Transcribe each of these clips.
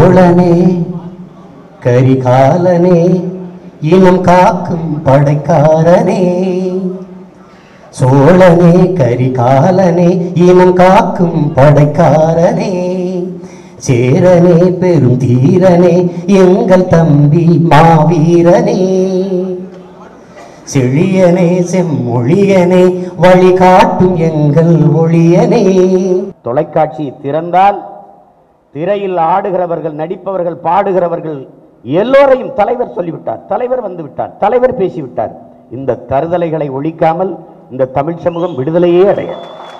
சோழனே கரிகாலனே இனம் காக்கும் படைக்காரனே சோழனே கரிகாலனே இனம் காக்கும் படைக்காரனே சேரனே பெரும் தீரனே எங்கள் தம்பி மாவீரனே செழியனே செம்மொழியனே வழிகாட்டும் எங்கள் ஒளியனே தொலைக்காட்சி திறந்தால் திரையில் ஆடுகிறவர்கள் நடிப்பவர்கள் பாடுகிறவர்கள் எல்லோரையும் தலைவர் சொல்லிவிட்டார் தலைவர் வந்து விட்டார் தலைவர் பேசிவிட்டார் இந்த தருதலைகளை ஒழிக்காமல் இந்த தமிழ் சமூகம் விடுதலையே அடைய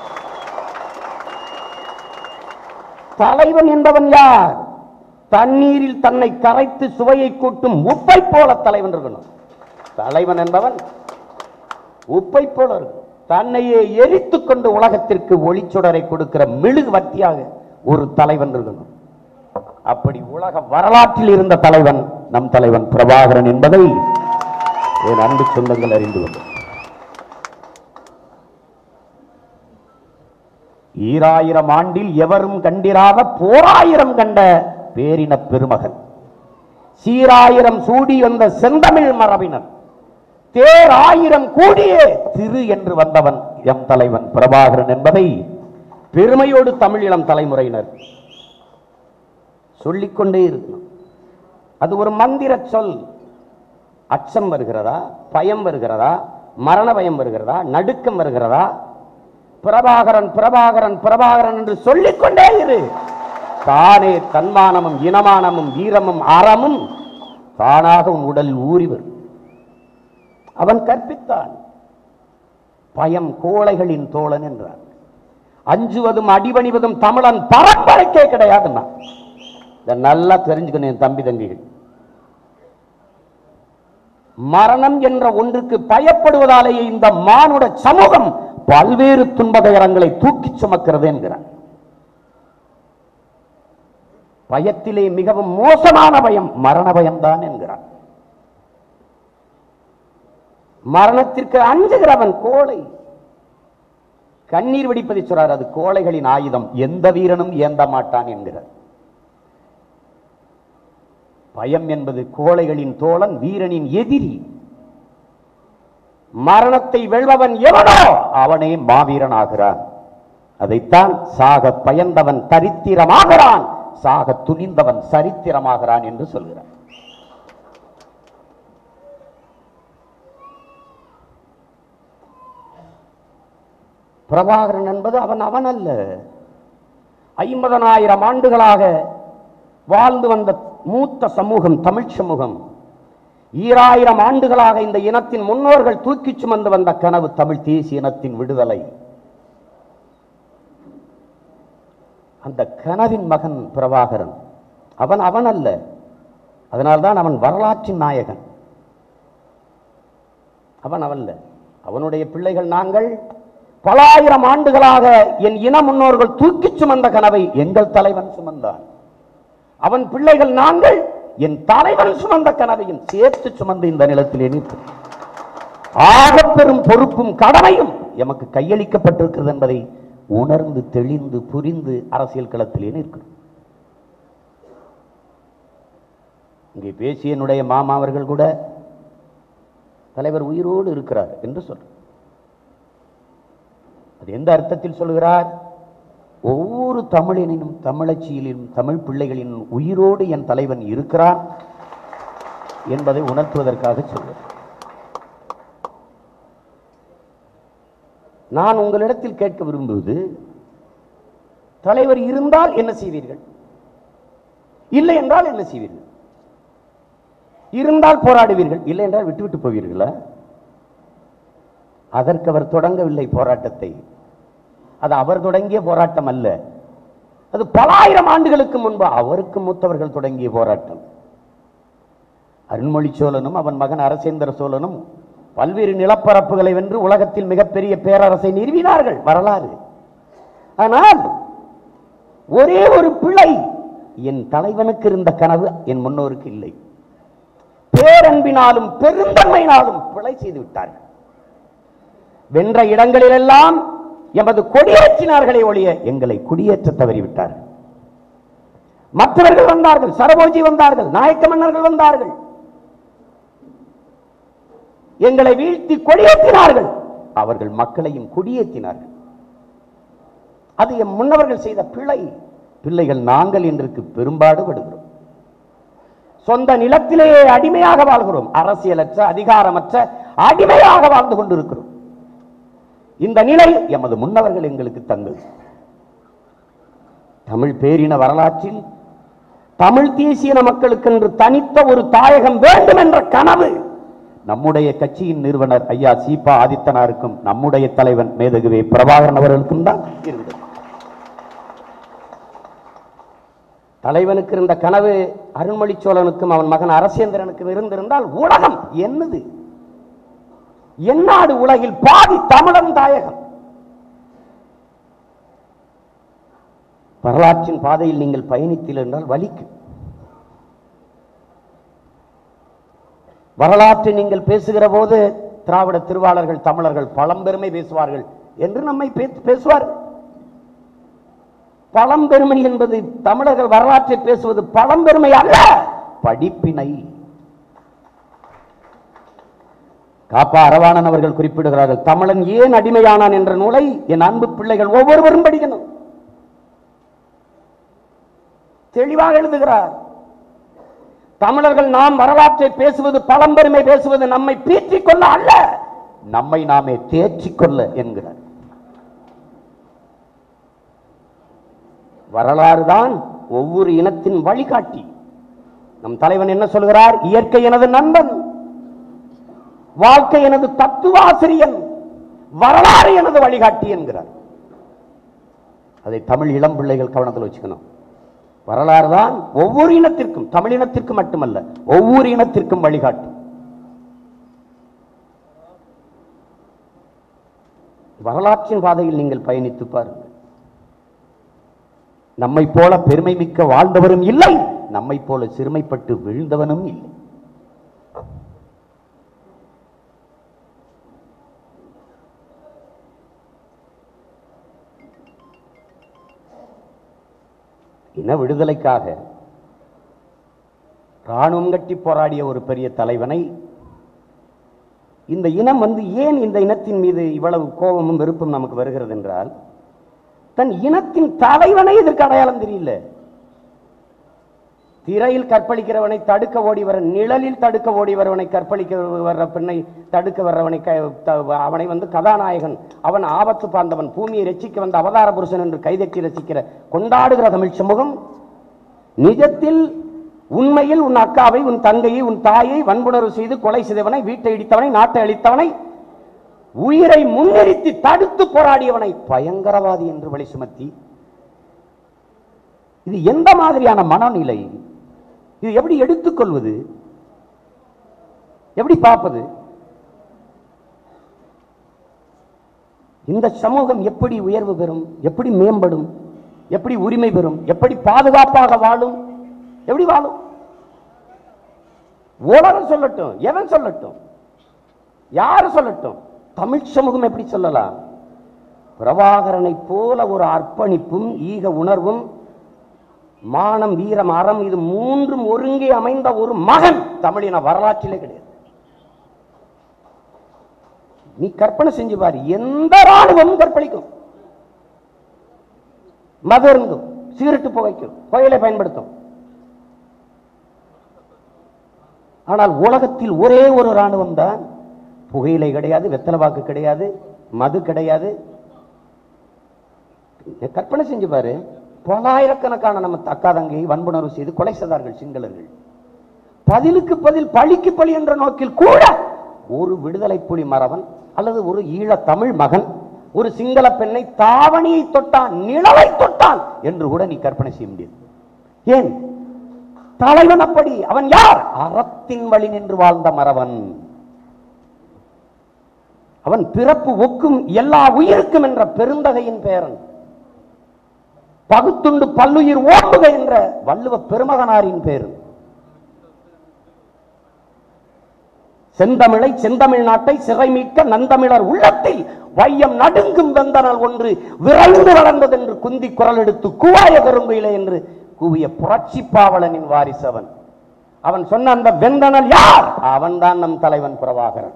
தலைவன் என்பவன் யார் தண்ணீரில் தன்னை கரைத்து சுவையை கூட்டும் உப்பை போல தலைவன் இருக்கணும் தலைவன் என்பவன் உப்பை போல இருக்கும் தன்னையே எரித்துக் கொண்டு உலகத்திற்கு ஒளிச்சுடரை கொடுக்கிற மெழுகு வத்தியாக ஒரு தலைவன் இருக்கணும் அப்படி உலக வரலாற்றில் இருந்த தலைவன் நம் தலைவன் பிரபாகரன் என்பதை என் அன்பு சொந்தங்கள் அறிந்து கொண்டு ஈராயிரம் ஆண்டில் எவரும் கண்டிராத போராயிரம் கண்ட பேரின பெருமகன் சீராயிரம் சூடி வந்த செந்தமிழ் மரபினர் தேர் ஆயிரம் கூடியே திரு என்று வந்தவன் எம் தலைவன் பிரபாகரன் என்பதை பெருமையோடு தமிழ் இளம் தலைமுறையினர் சொல்லிக்கொண்டே இருக்கணும் அது ஒரு மந்திர சொல் அச்சம் வருகிறதா பயம் வருகிறதா மரண பயம் வருகிறதா நடுக்கம் வருகிறதா பிரபாகரன் பிரபாகரன் பிரபாகரன் என்று சொல்லிக்கொண்டே இரு தானே தன்மானமும் இனமானமும் வீரமும் அறமும் தானாக உன் உடலில் ஊறி வரும் அவன் கற்பித்தான் பயம் கோழைகளின் தோழன் என்றான் அஞ்சுவதும் அடிபணிவதும் தமிழன் பரம்பரைக்கே கிடையாதுன்னா இதை நல்லா தெரிஞ்சுக்கணும் என் தம்பி தங்கிகள் மரணம் என்ற ஒன்றுக்கு பயப்படுவதாலேயே இந்த மானுட சமூகம் பல்வேறு துன்பகரங்களை தூக்கிச் சுமக்கிறது என்கிறார் பயத்திலே மிகவும் மோசமான பயம் மரண பயம்தான் என்கிறார் மரணத்திற்கு அஞ்சுகிறவன் கோழை கண்ணீர் வெடிப்பதை சொல்றார் அது கோழைகளின் ஆயுதம் எந்த வீரனும் ஏந்த மாட்டான் என்கிறார் பயம் என்பது கோழைகளின் தோழன் வீரனின் எதிரி மரணத்தை வெல்பவன் எவனோ அவனே மாவீரன் ஆகிறான் அதைத்தான் சாக பயந்தவன் தரித்திரமாகிறான் சாக துணிந்தவன் சரித்திரமாகிறான் என்று சொல்கிறான் பிரபாகரன் என்பது அவன் அவன் அல்ல ஐம்பதனாயிரம் ஆண்டுகளாக வாழ்ந்து வந்த மூத்த சமூகம் தமிழ் சமூகம் ஈராயிரம் ஆண்டுகளாக இந்த இனத்தின் முன்னோர்கள் தூக்கிச் சுமந்து வந்த கனவு தமிழ் தேசிய இனத்தின் விடுதலை அந்த கனவின் மகன் பிரபாகரன் அவன் அவன் அல்ல அதனால்தான் அவன் வரலாற்றின் நாயகன் அவன் அவன்ல அவனுடைய பிள்ளைகள் நாங்கள் பல ஆயிரம் ஆண்டுகளாக என் இன முன்னோர்கள் தூக்கிச் சுமந்த கனவை எங்கள் தலைவன் சுமந்தான் அவன் பிள்ளைகள் நாங்கள் என் தலைவன் சுமந்த கனவையும் சேர்த்து சுமந்து இந்த நிலத்திலே நிற்கு ஆகப் பெரும் பொறுப்பும் கடமையும் எமக்கு கையளிக்கப்பட்டிருக்கிறது என்பதை உணர்ந்து தெளிந்து புரிந்து அரசியல் களத்திலே நிற்கிறோம் இங்கே பேசிய என்னுடைய மாமா அவர்கள் கூட தலைவர் உயிரோடு இருக்கிறார் என்று சொல்றார் அது எந்த அர்த்தத்தில் சொல்கிறார் ஒவ்வொரு தமிழனினும் தமிழச்சியிலும் தமிழ் பிள்ளைகளின் உயிரோடு என் தலைவன் இருக்கிறான் என்பதை உணர்த்துவதற்காக சொல்கிறார் நான் உங்களிடத்தில் கேட்க விரும்புவது தலைவர் இருந்தால் என்ன செய்வீர்கள் இல்லை என்றால் என்ன செய்வீர்கள் இருந்தால் போராடுவீர்கள் இல்லை என்றால் விட்டுவிட்டு போவீர்களா அதற்கு அவர் தொடங்கவில்லை போராட்டத்தை அது அவர் தொடங்கிய போராட்டம் அல்ல அது பல ஆயிரம் ஆண்டுகளுக்கு முன்பு அவருக்கு மூத்தவர்கள் தொடங்கிய போராட்டம் அருண்மொழி சோழனும் அவன் மகன் அரசேந்திர சோழனும் பல்வேறு நிலப்பரப்புகளை வென்று உலகத்தில் மிகப்பெரிய பேரரசை நிறுவினார்கள் வரலாறு ஆனால் ஒரே ஒரு பிழை என் தலைவனுக்கு இருந்த கனவு என் முன்னோருக்கு இல்லை பேரன்பினாலும் பெருந்தன்மையினாலும் பிழை செய்து விட்டார்கள் வென்ற இடங்களிலெல்லாம் எமது கொடியேற்றினார்களே ஒழிய எங்களை குடியேற்ற தவறிவிட்டார்கள் மற்றவர்கள் வந்தார்கள் சரபோஜி வந்தார்கள் நாயக்க மன்னர்கள் வந்தார்கள் எங்களை வீழ்த்தி கொடியேற்றினார்கள் அவர்கள் மக்களையும் குடியேற்றினார்கள் அது எம் முன்னவர்கள் செய்த பிழை பிள்ளைகள் நாங்கள் இன்றைக்கு பெரும்பாடுபடுகிறோம் சொந்த நிலத்திலேயே அடிமையாக வாழ்கிறோம் அரசியலற்ற அதிகாரமற்ற அடிமையாக வாழ்ந்து கொண்டிருக்கிறோம் இந்த நிலை எமது முன்னவர்கள் எங்களுக்கு தந்தது தமிழ் பேரின வரலாற்றில் தமிழ் தேசிய மக்களுக்கென்று தனித்த ஒரு தாயகம் வேண்டும் என்ற கனவு நம்முடைய கட்சியின் நிறுவனர் ஐயா சீபா ஆதித்தனாருக்கும் நம்முடைய தலைவன் மேதகுவே பிரபாகரன் அவர்களுக்கும் தான் இருந்தது தலைவனுக்கு இருந்த கனவு அருண்மொழி சோழனுக்கும் அவன் மகன் அரசேந்திரனுக்கும் இருந்திருந்தால் உலகம் என்னது எந்நாடு உலகில் பாதி தமிழன் தாயகம் வரலாற்றின் பாதையில் நீங்கள் பயணித்தீர்கள் என்றால் வலிக்கும் வரலாற்றை நீங்கள் பேசுகிற போது திராவிட திருவாளர்கள் தமிழர்கள் பழம்பெருமை பேசுவார்கள் என்று நம்மை பே- பேசுவார்கள் பழம்பெருமை என்பது தமிழர்கள் வரலாற்றை பேசுவது பழம்பெருமை அல்ல படிப்பினை காப்பா அரவாணன் அவர்கள் குறிப்பிடுகிறார்கள் தமிழன் ஏன் அடிமையானான் என்ற நூலை என் அன்பு பிள்ளைகள் ஒவ்வொருவரும் படிக்கணும் தெளிவாக எழுதுகிறார் தமிழர்கள் நாம் வரலாற்றை பேசுவது பழம்பெருமை பேசுவது நம்மை பீற்றிக் கொள்ள அல்ல நம்மை நாமே தேற்றிக் கொள்ள என்கிறார் வரலாறு தான் ஒவ்வொரு இனத்தின் வழிகாட்டி நம் தலைவன் என்ன சொல்கிறார் இயற்கை எனது நண்பன் வாழ்க்கை எனது தத்துவாசிரியன் வரலாறு எனது வழிகாட்டி என்கிறார் அதை தமிழ் இளம் பிள்ளைகள் கவனத்தில் வச்சுக்கணும் வரலாறு தான் ஒவ்வொரு இனத்திற்கும் தமிழ் இனத்திற்கும் மட்டுமல்ல ஒவ்வொரு இனத்திற்கும் வழிகாட்டி வரலாற்றின் பாதையில் நீங்கள் பயணித்து பாருங்கள் நம்மை போல பெருமை மிக்க வாழ்ந்தவரும் இல்லை நம்மை போல சிறுமைப்பட்டு விழுந்தவனும் இல்லை இன விடுதலைக்காக ராணுவம் கட்டி போராடிய ஒரு பெரிய தலைவனை இந்த இனம் வந்து ஏன் இந்த இனத்தின் மீது இவ்வளவு கோபமும் வெறுப்பும் நமக்கு வருகிறது என்றால் தன் இனத்தின் தலைவனை இதற்கு அடையாளம் தெரியல திரையில் கற்பழிக்கிறவனை தடுக்க ஓடி வர நிழலில் தடுக்க ஓடி வருவனை கற்பழிக்க வர்ற பெண்ணை தடுக்க வர்றவனை க- த- அவனை வந்து கதாநாயகன் அவன் ஆபத்து பார்ந்தவன் பூமியை ரசிக்க வந்த அவதார புருஷன் என்று கைதட்டி ரசிக்கிற கொண்டாடுகிற தமிழ் சமூகம் நிஜத்தில் உண்மையில் உன் அக்காவை உன் தங்கையை உன் தாயை வன்புணர்வு செய்து கொலை செய்தவனை வீட்டை இடித்தவனை நாட்டை அழித்தவனை உயிரை முன்னிறுத்தி தடுத்து போராடியவனை பயங்கரவாதி என்று வழி சுமத்தி இது எந்த மாதிரியான மனநிலை இது எப்படி எடுத்துக்கொள்வது எப்படி பார்ப்பது இந்த சமூகம் எப்படி உயர்வு பெறும் எப்படி மேம்படும் எப்படி உரிமை பெறும் எப்படி பாதுகாப்பாக வாழும் எப்படி வாழும் உலகம் சொல்லட்டும் எவன் சொல்லட்டும் யாரு சொல்லட்டும் தமிழ் சமூகம் எப்படி சொல்லலாம் பிரபாகரனை போல ஒரு அர்ப்பணிப்பும் ஈக உணர்வும் மானம் வீரம் அறம் இது மூன்றும் ஒருங்கே அமைந்த ஒரு மகன் தமிழின வரலாற்றிலே கிடையாது நீ கற்பனை செஞ்சு பாரு எந்த ராணுவமும் கற்பழிக்கும் மதருந்தும் சிகரெட்டு புகைக்கும் புகையிலை பயன்படுத்தும் ஆனால் உலகத்தில் ஒரே ஒரு ராணுவம் தான் புகையிலை கிடையாது வெத்தலைவாக்கு கிடையாது மது கிடையாது கற்பனை செஞ்சு பாரு பலாயிரக்கணக்கான நம்ம அக்கா தங்கையை வன்புணர்வு செய்து கொலை செய்தார்கள் சிங்களர்கள் பதிலுக்கு பதில் பழிக்கு பழி என்ற நோக்கில் கூட ஒரு விடுதலை புலி மறவன் அல்லது ஒரு ஈழ தமிழ் மகன் ஒரு சிங்கள பெண்ணை தாவணியை தொட்டான் நிலவை தொட்டான் என்று கூட நீ கற்பனை செய்ய முடியாது ஏன் தலைவன் அப்படி அவன் யார் அறத்தின் வழி நின்று வாழ்ந்த மறவன் அவன் பிறப்பு ஒக்கும் எல்லா உயிருக்கும் என்ற பெருந்தகையின் பேரன் பகுத்துண்டு பல்லுயிர் ஓம்புக என்ற வள்ளுவ பெருமகனாரின் பேரன் செந்தமிழை செந்தமிழ் நாட்டை சிறை மீட்க நந்தமிழர் உள்ளத்தில் வையம் நடுங்கும் வெந்தனல் ஒன்று விரைந்து வளர்ந்தது என்று குந்தி குரல் எடுத்து குவாய கரும்பையிலே என்று கூவிய புரட்சி பாவலனின் வாரிசு அவன் அவன் சொன்ன அந்த வெந்தனல் யார் அவன்தான் நம் தலைவன் பிரபாகரன்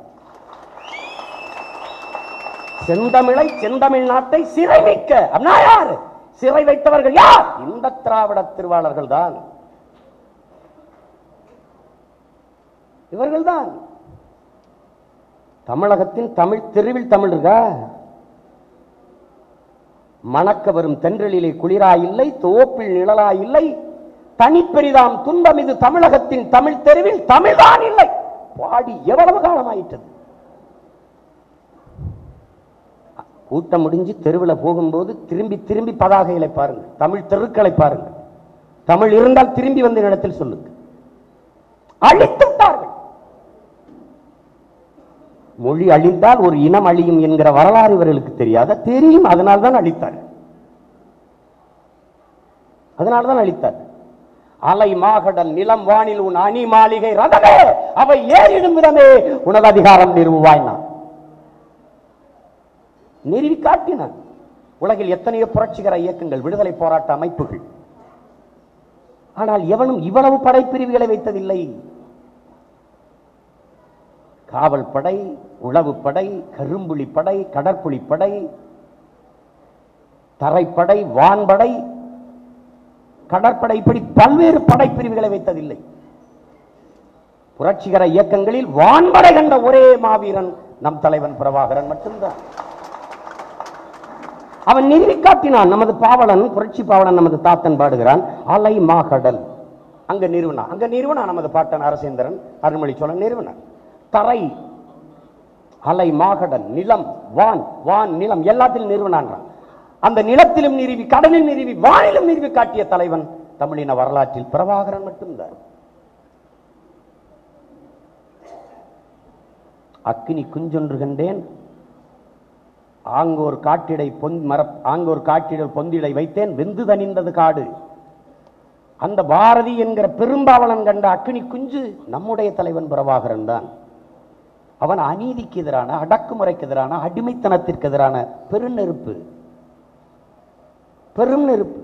செந்தமிழை செந்தமிழ் நாட்டை சிறை வைக்க அப்படின்னா யார் சிறை வைத்தவர்கள் யார் இந்த திராவிட திருவாளர்கள் தான் இவர்கள்தான் தமிழகத்தின் தமிழ் தெருவில் தமிழ் இருக்கா மணக்க வரும் தென்றலிலே குளிராய் இல்லை தோப்பில் நிழலாய் இல்லை தனிப்பெரிதாம் துன்பம் இது தமிழகத்தின் தமிழ் தெருவில் தமிழ்தான் இல்லை பாடி எவ்வளவு காலமாயிட்டது கூட்டம் முடிஞ்சு தெருவில் போகும்போது திரும்பி திரும்பி பதாகைகளை பாருங்க தமிழ் தெருக்களை பாருங்க தமிழ் இருந்தால் திரும்பி வந்த இடத்தில் சொல்லுங்க அழித்து விட்டார்கள் மொழி அழிந்தால் ஒரு இனம் அழியும் என்கிற வரலாறு இவர்களுக்கு தெரியாத தெரியும் அதனால் தான் அழித்தார் அதனால தான் அழித்தார் அலை மாகடல் நிலம் வானில் உன் அணி மாளிகை ரதமே அவை ஏறிடும் விதமே உனது அதிகாரம் நிறுவுவாய் நான் நிறுவி காட்டினான் உலகில் எத்தனையோ புரட்சிகர இயக்கங்கள் விடுதலை போராட்ட அமைப்புகள் ஆனால் எவனும் இவ்வளவு படைப்பிரிவுகளை வைத்ததில்லை காவல் படை உளவு படை கரும்புலி படை கடற்புலி படை தரைப்படை வான்படை கடற்படை இப்படி பல்வேறு படைப்பிரிவுகளை வைத்ததில்லை புரட்சிகர இயக்கங்களில் வான்படை கண்ட ஒரே மாவீரன் நம் தலைவன் பிரபாகரன் மட்டும்தான் அவன் நிறுவி காட்டினான் நமது பாவலன் புரட்சி பாவலன் நமது தாத்தன் பாடுகிறான் அலை மாகடல் அங்க நிறுவனா அங்க நிறுவனா நமது பாட்டன் அரசேந்திரன் அருள்மொழி சோழன் நிறுவனர் தரை அலை மாகடல் நிலம் வான் வான் நிலம் எல்லாத்திலும் நிறுவனான்றான் அந்த நிலத்திலும் நிறுவி கடலில் நிறுவி வானிலும் நிறுவி காட்டிய தலைவன் தமிழின வரலாற்றில் பிரபாகரன் மட்டும்தான் அக்கினி குஞ்சொன்று கண்டேன் ஆங்கோர் காட்டிடை பொன் மர ஆங்கோர் காட்டிடை பொந்திடை வைத்தேன் வெந்து தணிந்தது காடு அந்த பாரதி என்கிற பெரும்பாவலன் கண்ட அக்கினி குஞ்சு நம்முடைய தலைவன் பிரபாகரன் தான் அவன் அநீதிக்கு எதிரான அடக்குமுறைக்கு எதிரான அடிமைத்தனத்திற்கு எதிரான பெருநெருப்பு பெரும் நெருப்பு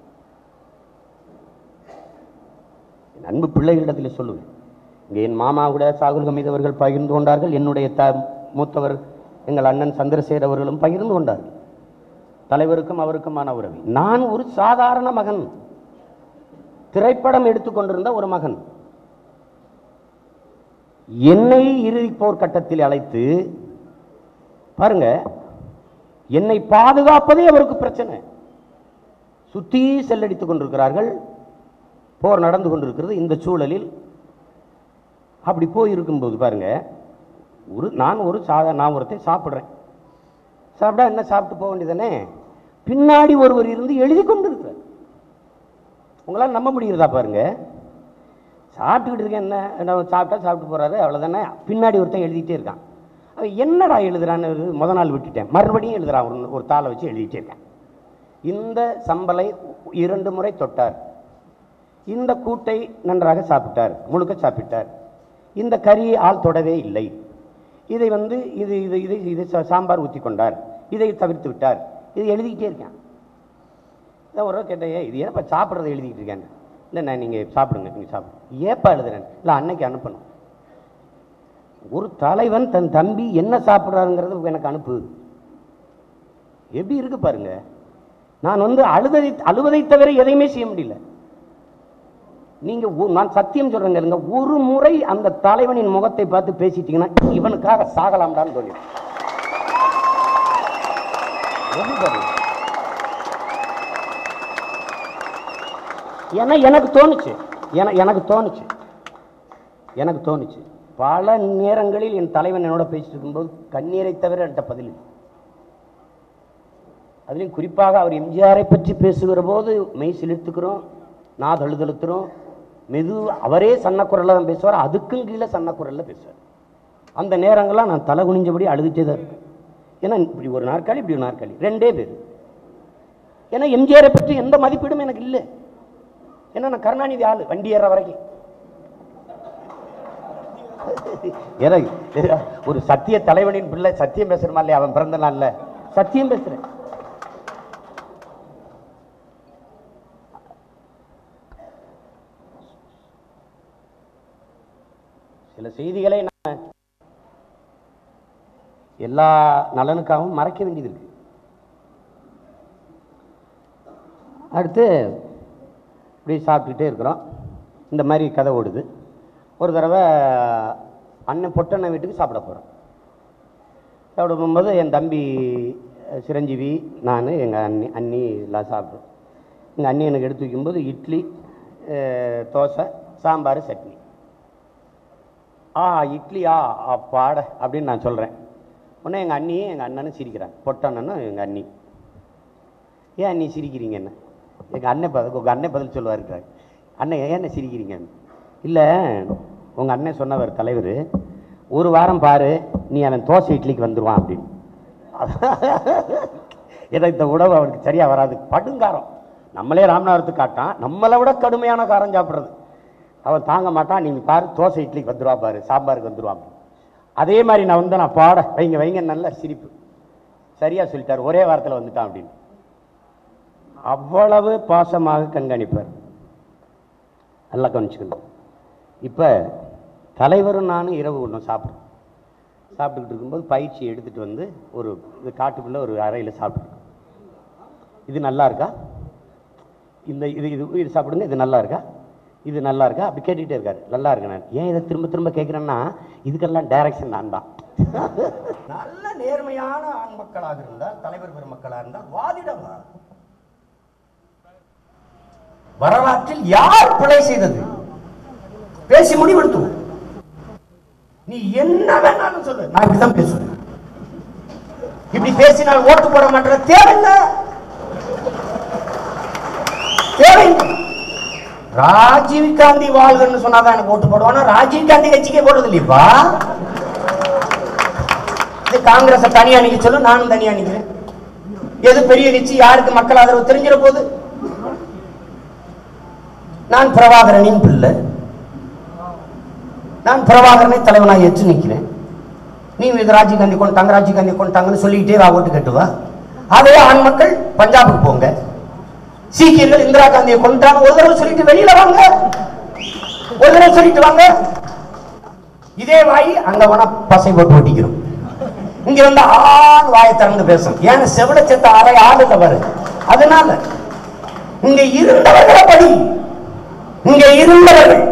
என் அன்பு பிள்ளைகளிடத்தில் சொல்லுவேன் இங்கே என் மாமா கூட சாகுல் ஹமீத் அவர்கள் பகிர்ந்து கொண்டார்கள் என்னுடைய த மூத்தவர் எங்கள் அண்ணன் சந்திரசேகர் அவர்களும் பகிர்ந்து கொண்டார்கள் தலைவருக்கும் அவருக்குமான உறவு நான் ஒரு சாதாரண மகன் திரைப்படம் எடுத்துக்கொண்டிருந்த ஒரு மகன் என்னை இறுதி போர் கட்டத்தில் அழைத்து பாருங்க என்னை பாதுகாப்பதே அவருக்கு பிரச்சனை சுத்தி செல்லடித்துக் கொண்டிருக்கிறார்கள் போர் நடந்து கொண்டிருக்கிறது இந்த சூழலில் அப்படி போய் இருக்கும்போது பாருங்க ஒரு நான் ஒரு சாதா நான் ஒருத்தன் சாப்பிட்றேன் சாப்பிட்டா என்ன சாப்பிட்டு போக வேண்டியதானே பின்னாடி ஒருவர் இருந்து எழுதி கொண்டு இருக்கிறார் உங்களால் நம்ப முடிகிறதா பாருங்க சாப்பிட்டுக்கிட்டு இருக்கேன் என்ன என்ன சாப்பிட்டா சாப்பிட்டு போறாரு அவ்வளோதானே பின்னாடி ஒருத்தன் எழுதிட்டே இருக்கான் அவன் என்னடா எழுதுறான்னு ஒரு முத நாள் விட்டுட்டேன் மறுபடியும் எழுதுறான் ஒரு ஒரு தாளை வச்சு எழுதிட்டே இருக்கேன் இந்த சம்பலை இரண்டு முறை தொட்டார் இந்த கூட்டை நன்றாக சாப்பிட்டார் முழுக்க சாப்பிட்டார் இந்த கறியை ஆள் தொடவே இல்லை இதை வந்து இது இது இது இது சா- சாம்பார் ஊற்றி கொண்டார் இதை தவிர்த்து விட்டார் இது எழுதிக்கிட்டே இருக்கேன் இதான் ஒரு கேட்டேன் "ஏய், இது ஏன்ப்பா சாப்பிட்றத எழுதிக்கிட்டு இருக்கேன் இல்லை நான் நீங்கள் சாப்பிடுங்க நீங்கள் சாப்பிடுங்க ஏப்பா எழுதுறேன் இல்லை அன்னைக்கு அனுப்பணும் ஒரு தலைவன் தன் தம்பி என்ன சாப்பிட்றாருங்கிறது எனக்கு அனுப்பு எப்படி இருக்கு பாருங்க நான் வந்து அழுததை அழுவதை தவிர எதையுமே செய்ய முடியல நீங்க ஒ- நான் சத்தியம் சொல்றேங்க இருங்க ஒரு முறை அந்த தலைவனின் முகத்தை பார்த்து பேசிட்டீங்கன்னா இவனுக்காக சாகலாம்டான்னு சொல்லி எப்படி பாருங்க? ஏன்னா எனக்கு தோணுச்சு என- எனக்கு தோணுச்சு எனக்கு தோணுச்சு பல நேரங்களில் என் தலைவன் என்னோட பேசிட்டு இருக்கும்போது கண்ணீரை தவிர என்கிட்ட பதில் இல்லை அதுலேயும் குறிப்பாக அவர் எம்ஜிஆரை பற்றி பேசுகிற போது மெய் சிலிர்த்துக்கிறோம் நான் தழுதழுத்துறோம் மெது அவரே சன்ன குரல்ல தான் பேசுவார் அதுக்கும் கீழே சன்ன குரல்ல பேசுவார் அந்த நேரங்கள்லாம் நான் தலை குனிஞ்சபடி அழுதுட்டே தான் இருப்பேன் ஏன்னா இப்படி ஒரு நாற்காலி இப்படி ஒரு நாற்காலி ரெண்டே பேர் ஏன்னா எம்ஜிஆரை பற்றி எந்த மதிப்பீடும் எனக்கு இல்லை ஏன்னா நான் கருணாநிதி ஆளு வண்டி ஏற வரைக்கும் ஏன்னா, ஒரு சத்திய தலைவனின் பிள்ளை சத்தியம் பேசுறமா இல்லையா அவன் பிறந்த நாள்ல சத்தியம் பேசுறேன் சில செய்திகளை நம்ம எல்லா நலனுக்காகவும் மறைக்க வேண்டியது இருக்கு அடுத்து இப்படி சாப்பிட்டுக்கிட்டே இருக்கிறோம் இந்த மாதிரி கதை ஓடுது ஒரு தடவை அண்ணன் பொட்டண்ணன் வீட்டுக்கு சாப்பிட போகிறோம் சாப்பிட போகும்போது என் தம்பி அஹ், சிரஞ்சீவி நான் எங்கள் அண்ணி அண்ணி எல்லாம் சாப்பிட்றோம் எங்கள் அண்ணி எனக்கு எடுத்து வைக்கும்போது இட்லி அஹ், தோசை சாம்பார் சட்னி ஆ இட்லியா அப்பாட அப்படின்னு நான் சொல்கிறேன் உடனே எங்கள் அண்ணியும் எங்கள் அண்ணனும் சிரிக்கிறாங்க பொட்டண்ணனும் எங்கள் அண்ணி ஏன் அண்ணி சிரிக்கிறீங்க என்ன எங்கள் அண்ணன் பதில் உங்கள் அண்ணன் பதில் சொல்லுவாருக்கிறாங்க அண்ணன் ஏன் என்ன சிரிக்கிறீங்க இல்லை உங்கள் அண்ணன் சொன்னவர் தலைவர் ஒரு வாரம் பாரு நீ அவன் தோசை இட்லிக்கு வந்துடுவான் அப்படின்னு ஏதோ இந்த உணவு அவனுக்கு சரியாக வராது படுங்காரம் நம்மளே ராமநாதத்துக்கு காட்டான் நம்மளை விட கடுமையான காரம் சாப்பிட்றது அவன் தாங்க மாட்டான் நீங்க பாரு தோசை இட்லிக்கு வந்துருவா பாரு சாம்பாருக்கு வந்துருவான் அதே மாதிரி நான் வந்து நான் பாட வைங்க வைங்க நல்ல சிரிப்பு சரியா சொல்லிட்டார் ஒரே வாரத்தில் வந்துட்டான் அப்படின்னு அவ்வளவு பாசமாக கண்காணிப்பார் நல்லா கவனிச்சுக்கணும் இப்போ தலைவரும் நானும் இரவு ஒன்றும் சாப்பிட்றோம் சாப்பிட்டுக்கிட்டு இருக்கும்போது பயிற்சி எடுத்துட்டு வந்து ஒரு இது காட்டுக்குள்ளே ஒரு அறையில் சாப்பிட்ருக்கோம் இது நல்லா இருக்கா இந்த இது இது இது சாப்பிடுங்க இது நல்லா இருக்கா இது நல்லா இருக்கா அப்படி கேட்டுக்கிட்டே இருக்காரு நல்லா இருக்கு நான் ஏன் இதை திரும்ப திரும்ப கேட்குறேன்னா இதுக்கெல்லாம் டைரக்ஷன் நான் தான் நல்ல நேர்மையான ஆண் மக்களாக இருந்தால் தலைவர் பெருமக்களாக இருந்தால் வாதிடவா வரலாற்றில் யார் பிழை செய்தது பேசி முடிவெடுத்துவோம் நீ என்ன வேணாலும் சொல்லு நான் இப்படிதான் பேசுவேன் இப்படி பேசினால் ஓட்டு போட மாட்டேற தேவையில்லை தேவையில்லை ராஜீவ் காந்தி வாழ்கன்னு சொன்னாதான் எனக்கு ஓட்டு போடுவானா ராஜீவ் காந்தி கட்சிக்கே போடுறது இல்லையப்பா இது காங்கிரஸை தனியா நிக்க சொல்லு நானும் தனியா நிக்கிறேன் எது பெரிய கட்சி யாருக்கு மக்கள் ஆதரவு தெரிஞ்சிட போகுது நான் பிரபாகரனின் பிள்ளை நான் பிரபாகரனை தலைவனாக ஏற்று நிற்கிறேன் நீ இது ராஜீவ் காந்தி கொண்டாங்க ராஜீவ் காந்தி கொண்டாங்கன்னு சொல்லிக்கிட்டே வா ஓட்டு கட்டுவா அதே ஆண் மக்கள் பஞ்சாபுக்கு போங்க சீக்கியர்கள் இந்திரா காந்தியை கொண்டாங்க ஒரு தடவை சொல்லிட்டு வெளியில வாங்க ஒரு தடவை சொல்லிட்டு வாங்க இதே வாய் அங்க வேணா பசை போட்டு ஓட்டிக்கிறோம் இங்க வந்து ஆண் வாயை திறந்து பேசும் ஏன்னா செவிட செத்த அறை ஆள் இல்ல பாரு அதனால இங்க இருந்தவர்களை படி இங்க இருந்தவர்கள்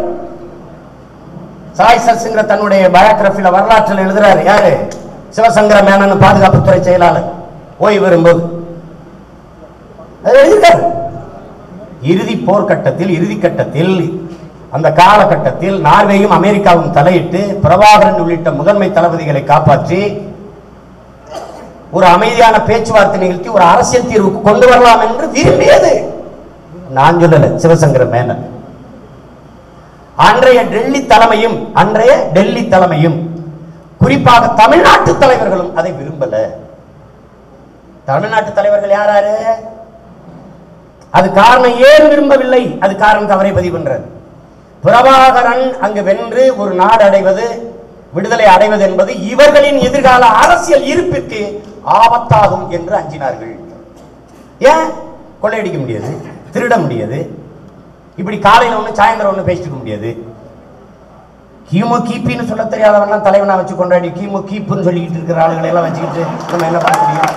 சாய் சத்ஸுங்கிற தன்னுடைய பயோகிராஃபில வரலாற்றில் எழுதுறாரு யாரு சிவசங்கர மேனன் பாதுகாப்புத்துறை செயலாளர் ஓய்வு பெறும்போது அது எழுதியிருக்காரு இறுதி போர்க்கட்டத்தில் இறுதி கட்டத்தில் அந்த காலகட்டத்தில் நார்வேயும் அமெரிக்காவும் தலையிட்டு பிரபாகரன் உள்ளிட்ட முதன்மை தளபதிகளை காப்பாற்றி ஒரு அமைதியான பேச்சுவார்த்தை நிகழ்த்தி ஒரு அரசியல் தீர்வுக்கு கொண்டு வரலாம் என்று விரும்பியது நான் சொல்லல சிவசங்கர மேனன் அன்றைய டெல்லி தலைமையும் அன்றைய டெல்லி தலைமையும் குறிப்பாக தமிழ்நாட்டு தலைவர்களும் அதை விரும்பல தமிழ்நாட்டு தலைவர்கள் யாராரு அது காரணம் ஏன் விரும்பவில்லை அது காரணம் தவறை பதிவு பண்றாரு பிரபாகரன் அங்கு வென்று ஒரு நாடு அடைவது விடுதலை அடைவது என்பது இவர்களின் எதிர்கால அரசியல் இருப்பிற்கு ஆபத்தாகும் என்று அஞ்சினார்கள் ஏன் கொள்ளையடிக்க முடியாது திருட முடியாது இப்படி காலையில ஒண்ணு சாயந்தரம் ஒண்ணு பேசிட்டு இருக்க முடியாது கிமு கிபின்னு சொல்ல தெரியாதவன்லாம் தலைவனா வச்சு கொண்டாடி கிமு கீப்புன்னு சொல்லிக்கிட்டு இருக்கிற ஆளுகளை எல்லாம் வச்சுக்கிட்டு நம்ம என்ன பண்ண முடியும்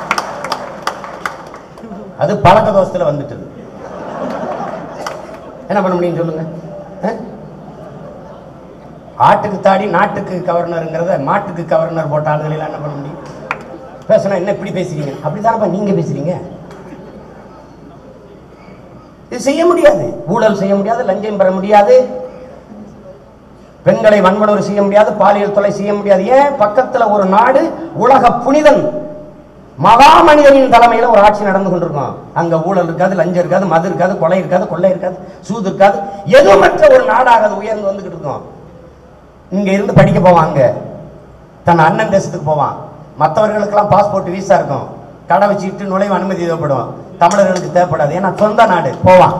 அது பழக்க தோஷத்துல வந்துட்டது என்ன பண்ண முடியும் சொல்லுங்க அஹ்? ஆட்டுக்கு தாடி நாட்டுக்கு கவர்னருங்கிறத மாட்டுக்கு கவர்னர் போட்ட ஆளுகளை எல்லாம் என்ன பண்ண முடியும் பேசினா என்ன இப்படி பேசுறீங்க அப்படித்தானப்பா நீங்க பேசுறீங்க இது செய்ய முடியாது ஊழல் செய்ய முடியாது லஞ்சம் பெற முடியாது பெண்களை வன்முறை செய்ய முடியாது பாலியல் தொலை செய்ய முடியாது ஏன் பக்கத்துல ஒரு நாடு உலக புனிதன் மகா மனிதனின் தலைமையில ஒரு ஆட்சி நடந்து கொண்டிருக்கும் அங்க ஊழல் இருக்காது லஞ்சம் இருக்காது மது இருக்காது கொலை இருக்காது கொள்ளை இருக்காது சூது இருக்காது எதுவுமற்ற ஒரு நாடாக அது உயர்ந்து வந்துகிட்டு இருக்கும் இங்க இருந்து படிக்க போவான் அங்க தன் அண்ணன் தேசத்துக்கு போவான் மற்றவர்களுக்கெல்லாம் பாஸ்போர்ட் வீசா இருக்கும் கடை வச்சுக்கிட்டு நுழைவு அனுமதி தேவைப்படும் தமிழர்களுக்கு தேவைப்படாது ஏன்னா சொந்த நாடு போவான்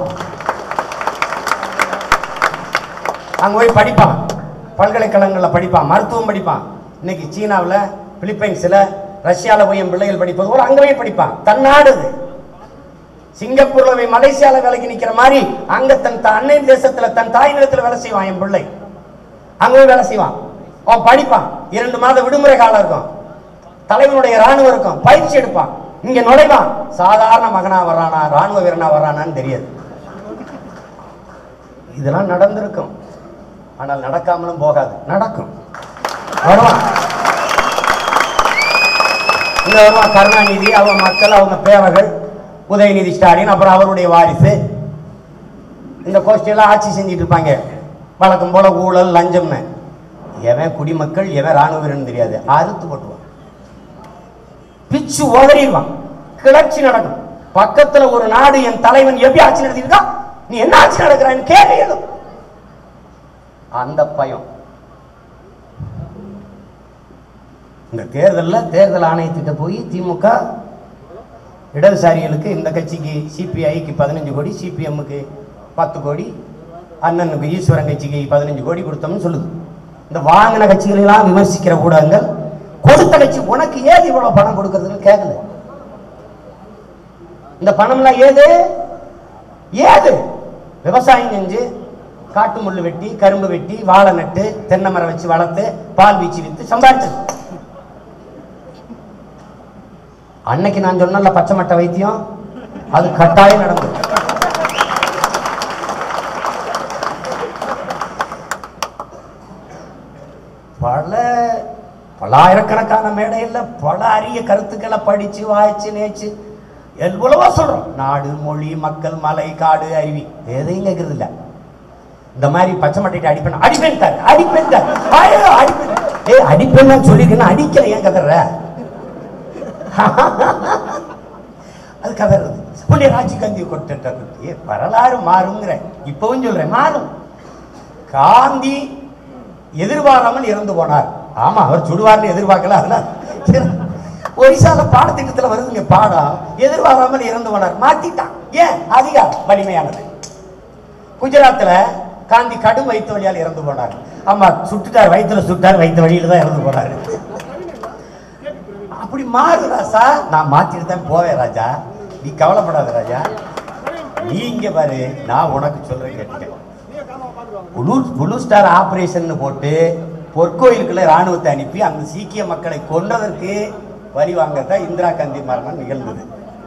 அங்க போய் படிப்பான் பல்கலைக்கழகங்களில் படிப்பான் மருத்துவம் படிப்பான் இன்னைக்கு சீனாவில் பிலிப்பைன்ஸில் ரஷ்யாவில் போய் என் பிள்ளைகள் படிப்பது போல அங்கே போய் படிப்பான் தன் நாடு இது. சிங்கப்பூர்ல போய் மலேசியால வேலைக்கு நிக்கிற மாதிரி அங்க தன் த- அன்னை தேசத்துல தன் தாய் நிலத்துல வேலை செய்வான் என் பிள்ளை அங்க போய் வேலை செய்வான் அவன் படிப்பான் இரண்டு மாத விடுமுறை காலம் இருக்கும் தலைவனுடைய ராணுவம் இருக்கும் பயிற்சி எடுப்பான் இங்க நுழைவான் சாதாரண மகனா வர்றானா ராணுவ வீரனா வர்றானான்னு தெரியாது இதெல்லாம் நடந்திருக்கும் ஆனால் நடக்காமலும் போகாது நடக்கும் வருவான் இங்க வருவான் கருணாநிதி அவங்க மக்கள் அவங்க பேரர்கள் உதயநிதி ஸ்டாலின் அப்புறம் அவருடைய வாரிசு இந்த கோஷ்டியெல்லாம் ஆட்சி செஞ்சுட்டு இருப்பாங்க வழக்கம் போல ஊழல் லஞ்சம்னு எவன் குடிமக்கள் எவன் ராணுவ வீரன் தெரியாது அறுத்து போட்டுவான் பிச்சு உதறிடுவான் கிளர்ச்சி நடக்கும் பக்கத்துல ஒரு நாடு என் தலைவன் எப்படி ஆட்சி நடத்திருக்கா நீ என்ன ஆட்சி நடக்கிறான்னு கேள்வி எழும் அந்த பயம் இந்த தேர்தலில் தேர்தல் ஆணையத்திட்ட போய் திமுக இடதுசாரிகளுக்கு இந்த கட்சிக்கு சிபிஐக்கு பதினஞ்சு கோடி சிபிஎம்முக்கு பத்து கோடி அண்ணனுக்கு ஈஸ்வரன் கட்சிக்கு பதினஞ்சு கோடி கொடுத்தோம்னு சொல்லுது இந்த வாங்கின கட்சிகளெல்லாம் விமர்சிக்கிற ஊடகங்கள் கொடுத்த கட்சி உனக்கு ஏது இவ்வளவு பணம் கொடுக்கறதுன்னு கேட்கல இந்த பணம்லாம் ஏது ஏது விவசாயம் செஞ்சு காட்டு முள்ளு வெட்டி கரும்பு வெட்டி வாழை நட்டு தென்னை மரம் வச்சு வளர்த்து பால் வீச்சு வித்து சம்பாதிச்சது அன்னைக்கு நான் சொன்னல பச்சை மட்டை வைத்தியம் அது கட்டாயம் நடந்தது பல பல்லாயிரக்கணக்கான மேடையில் பல அரிய கருத்துக்களை படிச்சு வாய்ச்சு நேச்சு எவ்வளவோ சொல்றோம் நாடு மொழி மக்கள் மலை காடு அருவி எதையும் கேட்கறது இல்ல இந்த மாதிரி பச்சை மட்டைட்டு அடிப்பேன் அடிப்பேன் தார் அடிப்பேன் தார் ஐயோ, அடிப்பேன் ஏய் அடிப்பேன் தான் சொல்லிருக்கேன் அடிக்கல ஏன் கதற அது கதறது உடனே ராஜீவ் காந்தி கொட்ட ஏ வரலாறு மாறுங்கிற இப்பவும் சொல்றேன் மாறும் காந்தி எதிர்பாராமல் இறந்து போனார் ஆமா அவர் சுடுவார்னு எதிர்பார்க்கல அதனால ஒரிசால பாடத்திட்டத்துல வருதுங்க பாடம் எதிர்பாராமல் இறந்து போனார் மாத்திட்டான் ஏன் அதிகாரம் வலிமையானது குஜராத்ல காந்தி கடும் வயிற்று வழியால் இறந்து போனார் ஆமா சுட்டுட்டார் வயிற்றுல சுட்டார் வயிற்று வழியில தான் இறந்து போனார் அப்படி மாறு ராசா நான் மாத்திட்டு தான் போவேன் ராஜா நீ கவலைப்படாத ராஜா நீ இங்க பாரு நான் உனக்கு சொல்றேன் கேட்டுக்க புளூ புளூ ஸ்டார் ஆபரேஷன் போட்டு பொற்கோயிலுக்குள்ள ராணுவத்தை அனுப்பி அந்த சீக்கிய மக்களை கொன்றதற்கு வரி வாங்கத்தான் இந்திரா காந்தி மரணம் நிகழ்ந்தது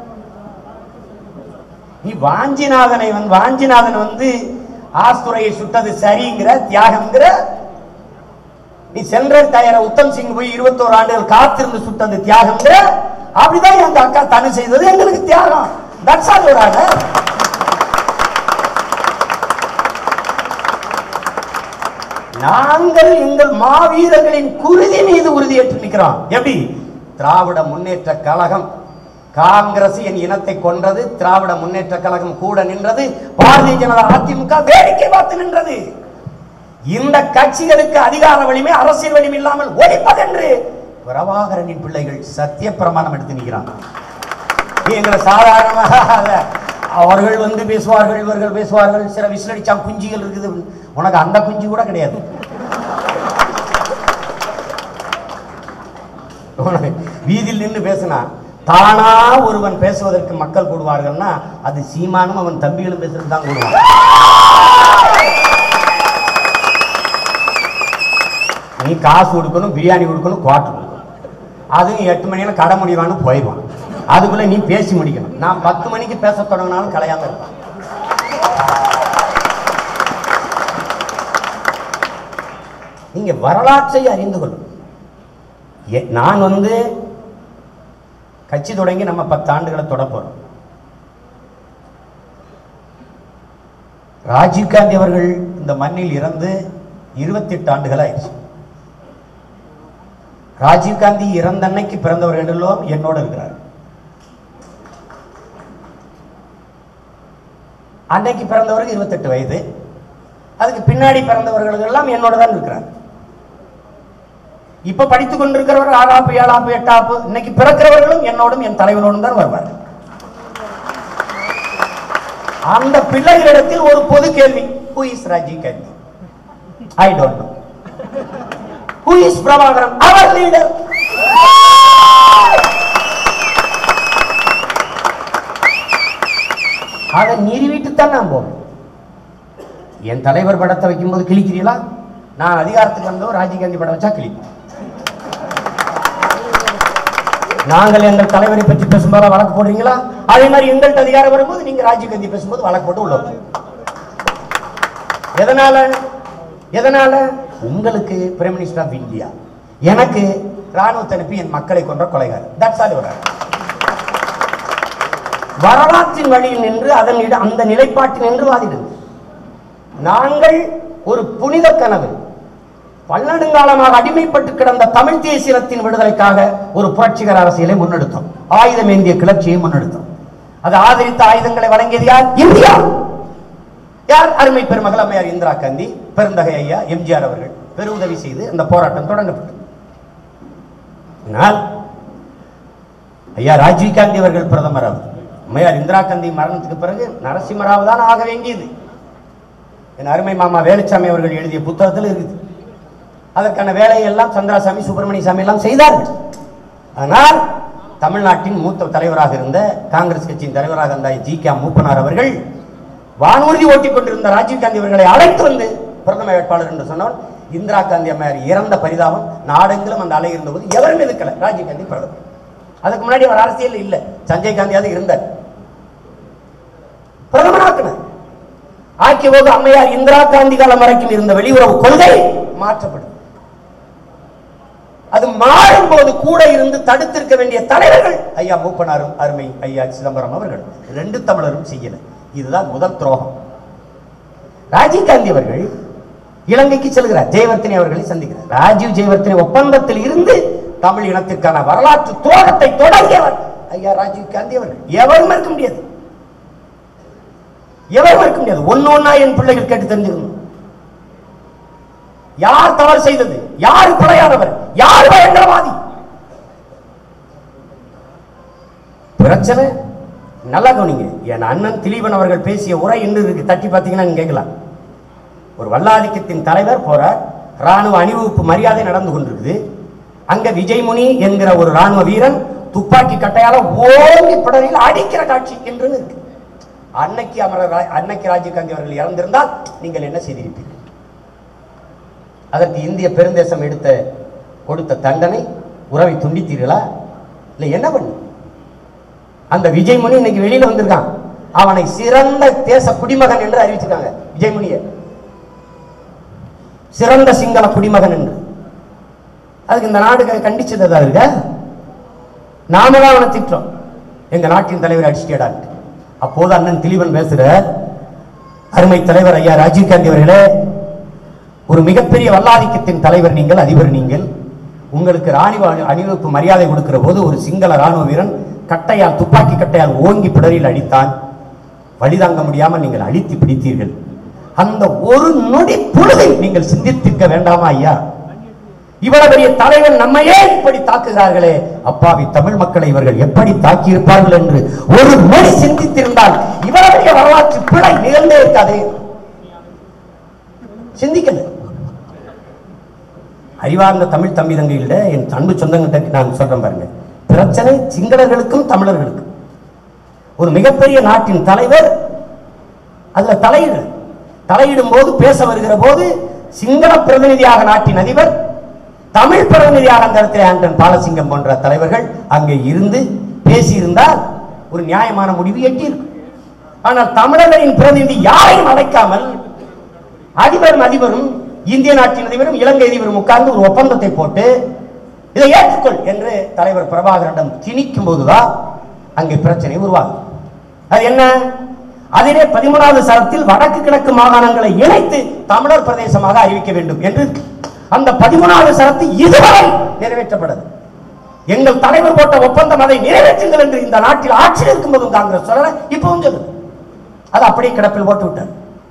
நீ வாஞ்சிநாதனை வந்து வாஞ்சிநாதன் வந்து ஆஸ்துரையை சுட்டது சரிங்கிற தியாகம்ங்கிற நீ சென்ற தயார உத்தம் சிங் போய் இருபத்தோரு ஆண்டுகள் காத்திருந்து சுட்டது தியாகம்ங்கிற அப்படிதான் எங்க அக்கா தனு செய்தது எங்களுக்கு தியாகம் தட்ஸ் ஆல் நாங்கள் எங்கள் மாவீரர்களின் குருதி மீது உறுதியேற்று நிற்கிறோம் எப்படி திராவிட முன்னேற்ற கழகம் காங்கிரஸ் என் இனத்தை கொன்றது திராவிட முன்னேற்ற கழகம் கூட நின்றது பாரதிய ஜனதா அதிமுக வேடிக்கை பார்த்து நின்றது இந்த கட்சிகளுக்கு அதிகார வலிமை அரசியல் வலிமை இல்லாமல் ஒழிப்பதென்று பிரபாகரனின் பிள்ளைகள் சத்திய பிரமாணம் எடுத்து நிற்கிறாங்க எங்களை சாதாரணமாக அவர்கள் வந்து பேசுவார்கள் இவர்கள் பேசுவார்கள் சில விசிலடிச்சா குஞ்சுகள் இருக்குது உனக்கு அந்த குஞ்சு கூட கிடையாது உனக்கு வீதியில் நின்று பேசினா தானா ஒருவன் பேசுவதற்கு மக்கள் கூடுவார்கள்னா அது சீமானும் அவன் தம்பிகளும் பேசுறது தான் கூடுவான் நீ காசு கொடுக்கணும் பிரியாணி கொடுக்கணும் குவாட்டர் கொடுக்கணும் அதுவும் எட்டு மணியில கடை முடிவான்னு போயிடுவான் அதுக்குள்ள நீ பேசி முடிக்கணும் நான் பத்து மணிக்கு பேச தொடங்கினாலும் கலையாம இருப்பான் நீங்க வரலாற்றை அறிந்து கொள்ளும் எ- நான் வந்து கட்சி தொடங்கி நம்ம பத்து ஆண்டுகளை தொட போறோம் ராஜீவ்காந்தி அவர்கள் இந்த மண்ணில் இறந்து இருபத்தெட்டு ஆண்டுகள் ஆயிடுச்சு ராஜீவ்காந்தி இறந்த அன்னைக்கு பிறந்தவர்கள் எல்லாம் என்னோட இருக்கிறார் அன்னைக்கு பிறந்தவருக்கு இருபத்தெட்டு வயது அதுக்கு பின்னாடி பிறந்தவர்கள் எல்லாம் என்னோட தான் இருக்கிறார் இப்ப படித்துக் கொண்டிருக்கிறவர் ஆறாப்பு ஏழாப்பு எட்டாப்பு இன்னைக்கு பிறக்கிறவர்களும் என்னோடும் என் தலைவனோடும் தான் வருவார் அந்த பிள்ளைகளிடத்தில் ஒரு பொது கேள்வி who is Rajiv Gandhi I don't know who is Prabhakaran அவர் லீடர் அதை நிறுவிட்டு தான் நான் போவேன் என் தலைவர் படத்தை வைக்கும்போது கிழிக்கிறீங்களா நான் அதிகாரத்துக்கு வந்தோம் ராஜீவ்காந்தி படம் வச்சா கிளி நாங்கள் எங்கள் தலைவரை பற்றி பேசும்போது வழக்கு போடுறீங்களா அதே மாதிரி எங்கள்கிட்ட அதிகாரம் வரும்போது நீங்க ராஜீவ்காந்தி பேசும்போது வழக்கு போட்டு உள்ள வைப்பீங்க. எதனால எதனால உங்களுக்கு பிரைம் மினிஸ்டர் ஆஃப் இந்தியா எனக்கு ராணுவத்தை அனுப்பி என் மக்களை கொன்ற கொலைகாரர் தட்ஸ் ஆல் ஒரு வரலாற்றின் வழியில் நின்று அதன் இட- அந்த நிலைப்பாட்டில் நின்று வாதிடுங்கள் நாங்கள் ஒரு புனித கனவு பன்னெடுங்காலமாக அடிமைப்பட்டு கிடந்த தமிழ் தேசியத்தின் விடுதலைக்காக ஒரு புரட்சிகர அரசியலை முன்னெடுத்தோம் ஆயுதம் ஏந்திய கிளர்ச்சியை முன்னெடுத்தோம் அது ஆதரித்த ஆயுதங்களை வழங்கியது யார் இந்தியா யார் அருமை பெருமகள் அம்மையார் இந்திரா காந்தி பெருந்தகை ஐயா எம்ஜிஆர் அவர்கள் பெருவுதவி செய்து அந்த போராட்டம் தொடங்கப்பட்டது ஆனால் ஐயா ராஜீவ் காந்தி அவர்கள் பிரதமர் அவர் அம்மையார் இந்திரா காந்தி மரணத்துக்கு பிறகு நரசிம்மராவ் தான் ஆக வேண்டியது என் அருமை மாமா வேலுச்சாமி அவர்கள் எழுதிய புத்தகத்தில் இருக்குது அதற்கான வேலையை எல்லாம் சந்திராசாமி சுப்பிரமணிய சாமி எல்லாம் செய்தார்கள் ஆனால் தமிழ்நாட்டின் மூத்த தலைவராக இருந்த காங்கிரஸ் கட்சியின் தலைவராக இருந்த ஜி கே மூப்பனார் அவர்கள் வானூர்தி ஓட்டிக் கொண்டிருந்த ராஜீவ் காந்தி அவர்களை அழைத்து வந்து பிரதம வேட்பாளர் என்று சொன்னவன் இந்திரா காந்தி அம்மையார் இறந்த பரிதாபம் நாடெங்கிலும் அந்த அலை இருந்தபோது எவரும் எதுக்கல ராஜீவ் காந்தி பிரதமர் அதுக்கு முன்னாடி அவர் அரசியல் இல்ல சஞ்சய் காந்தியாவது இருந்தார் பிரதமராக்கினார் ஆக்கிய போது அம்மையார் இந்திரா காந்தி காலம் வரைக்கும் இருந்த வெளியுறவு கொள்கை மாற்றப்படும் அது மாறும் போது கூட இருந்து தடுத்திருக்க வேண்டிய தலைவர்கள் ஐயா மூப்பனாரும் அருமை ஐயா சிதம்பரம் அவர்கள் ரெண்டு தமிழரும் செய்யல இதுதான் முதல் துரோகம் ராஜீவ் காந்தி அவர்கள் இலங்கைக்கு செல்கிறார் ஜெயவர்த்தினி அவர்களை சந்திக்கிறார் ராஜீவ் ஜெயவர்த்தினி ஒப்பந்தத்தில் இருந்து தமிழ் இனத்திற்கான வரலாற்று துரோகத்தை தொடங்கியவர் ஐயா ராஜீவ் காந்தி அவர்கள் எவரும் இருக்க முடியாது எவரும் இருக்க முடியாது ஒன்னு ஒன்னா என் பிள்ளைகள் கேட்டு தெரிஞ்சுக்கணும் யார் தவறு செய்தது யார் கொலையானவர் யார் பயங்கரவாதி பிரச்சனை நல்லா கவனிங்க என் அண்ணன் திலீபன் அவர்கள் பேசிய உரை இன்னும் இருக்கு தட்டி பார்த்தீங்கன்னா நீங்க கேட்கலாம் ஒரு வல்லாதிக்கத்தின் தலைவர் போறார் ராணுவ அணிவகுப்பு மரியாதை நடந்து கொண்டிருக்குது அங்க விஜய்முனி என்கிற ஒரு ராணுவ வீரன் துப்பாக்கி கட்டையால ஓங்கி பிடரில் அடிக்கிற காட்சி என்று இருக்கு அன்னைக்கு அமரர் ரா- அன்னைக்கு ராஜீவ்காந்தி அவர்கள் இறந்திருந்தால் நீங்கள் என்ன செய்திருப்பீர்கள் அதற்கு இந்திய பெருந்தேசம் எடுத்த கொடுத்த தண்டனை உறவை துண்டித்தீர்களா இல்லை என்ன பண்ணு அந்த விஜய்முனி இன்னைக்கு வெளியில வந்திருக்கான் அவனை சிறந்த தேச குடிமகன் என்று அறிவிச்சிருக்காங்க விஜய்முனியை சிறந்த சிங்கள குடிமகன் என்று அதுக்கு இந்த நாடு க- கண்டிச்சது ஏதாவது இருக்கா நாம தான் அவனை திட்டுறோம் எங்க நாட்டின் தலைவர் அடிச்சிட்டேடான்ட்டு அப்போது அண்ணன் திலீபன் பேசுற அருமை தலைவர் ஐயா ராஜீவ்காந்தி அவர்களே ஒரு மிகப்பெரிய வல்லாதிக்கத்தின் தலைவர் நீங்கள் அதிபர் நீங்கள் உங்களுக்கு ராணுவ அணி- அணிவகுப்பு மரியாதை கொடுக்கிற போது ஒரு சிங்கள ராணுவ வீரன் கட்டையால் துப்பாக்கி கட்டையால் ஓங்கி பிடரில் அடித்தான் வழிதாங்க முடியாமல் நீங்கள் அழித்து பிடித்தீர்கள் அந்த ஒரு நொடி பொழுதில் நீங்கள் சிந்தித்திருக்க வேண்டாமா ஐயா இவ்வளவு பெரிய தலைவன் நம்மையே இப்படி தாக்குகிறார்களே அப்பாவி தமிழ் மக்களை இவர்கள் எப்படி தாக்கி இருப்பார்கள் என்று ஒரு நொடி சிந்தித்திருந்தால் இவ்வளவு பெரிய வரலாற்று பிழை நிகழ்ந்தே இருக்காது சிந்திக்கல அறிவார்ந்த தமிழ் தம்பி தங்கையிட என் அன்பு சொந்தங்கிட்ட நான் சொல்றேன் பாருங்க பிரச்சனை சிங்களர்களுக்கும் தமிழர்களுக்கும் ஒரு மிகப்பெரிய நாட்டின் தலைவர் அதுல தலையிடு தலையிடும் போது பேச வருகிற போது சிங்கள பிரதிநிதியாக நாட்டின் அதிபர் தமிழ் பிரதிநிதியாக அந்த இடத்துல ஆண்டன் பாலசிங்கம் போன்ற தலைவர்கள் அங்கே இருந்து பேசியிருந்தால் ஒரு நியாயமான முடிவு எட்டியிருக்கும் ஆனால் தமிழர்களின் பிரதிநிதி யாரையும் அழைக்காமல் அதிபரும் அதிபரும் இந்திய நாட்டின் அதிபரும் இலங்கை அதிபரும் உட்கார்ந்து ஒரு ஒப்பந்தத்தை போட்டு இதை ஏற்றுக்கொள் என்று தலைவர் பிரபாகரனிடம் திணிக்கும் போதுதான் அங்கே பிரச்சனை உருவாகும் அது என்ன அதிலே பதிமூணாவது சரத்தில் வடக்கு கிழக்கு மாகாணங்களை இணைத்து தமிழர் பிரதேசமாக அறிவிக்க வேண்டும் என்று இருக்கு. அந்த பதிமூணாவது சரத்து இதுவரை நிறைவேற்றப்படாது எங்கள் தலைவர் போட்ட ஒப்பந்தம் அதை நிறைவேற்றுங்கள் என்று இந்த நாட்டில் ஆட்சியில் இருக்கும்போதும் காங்கிரஸ் சொல்லல இப்பவும் சொல்லுது அது அப்படியே கிடப்பில் போட்டு விட்டார்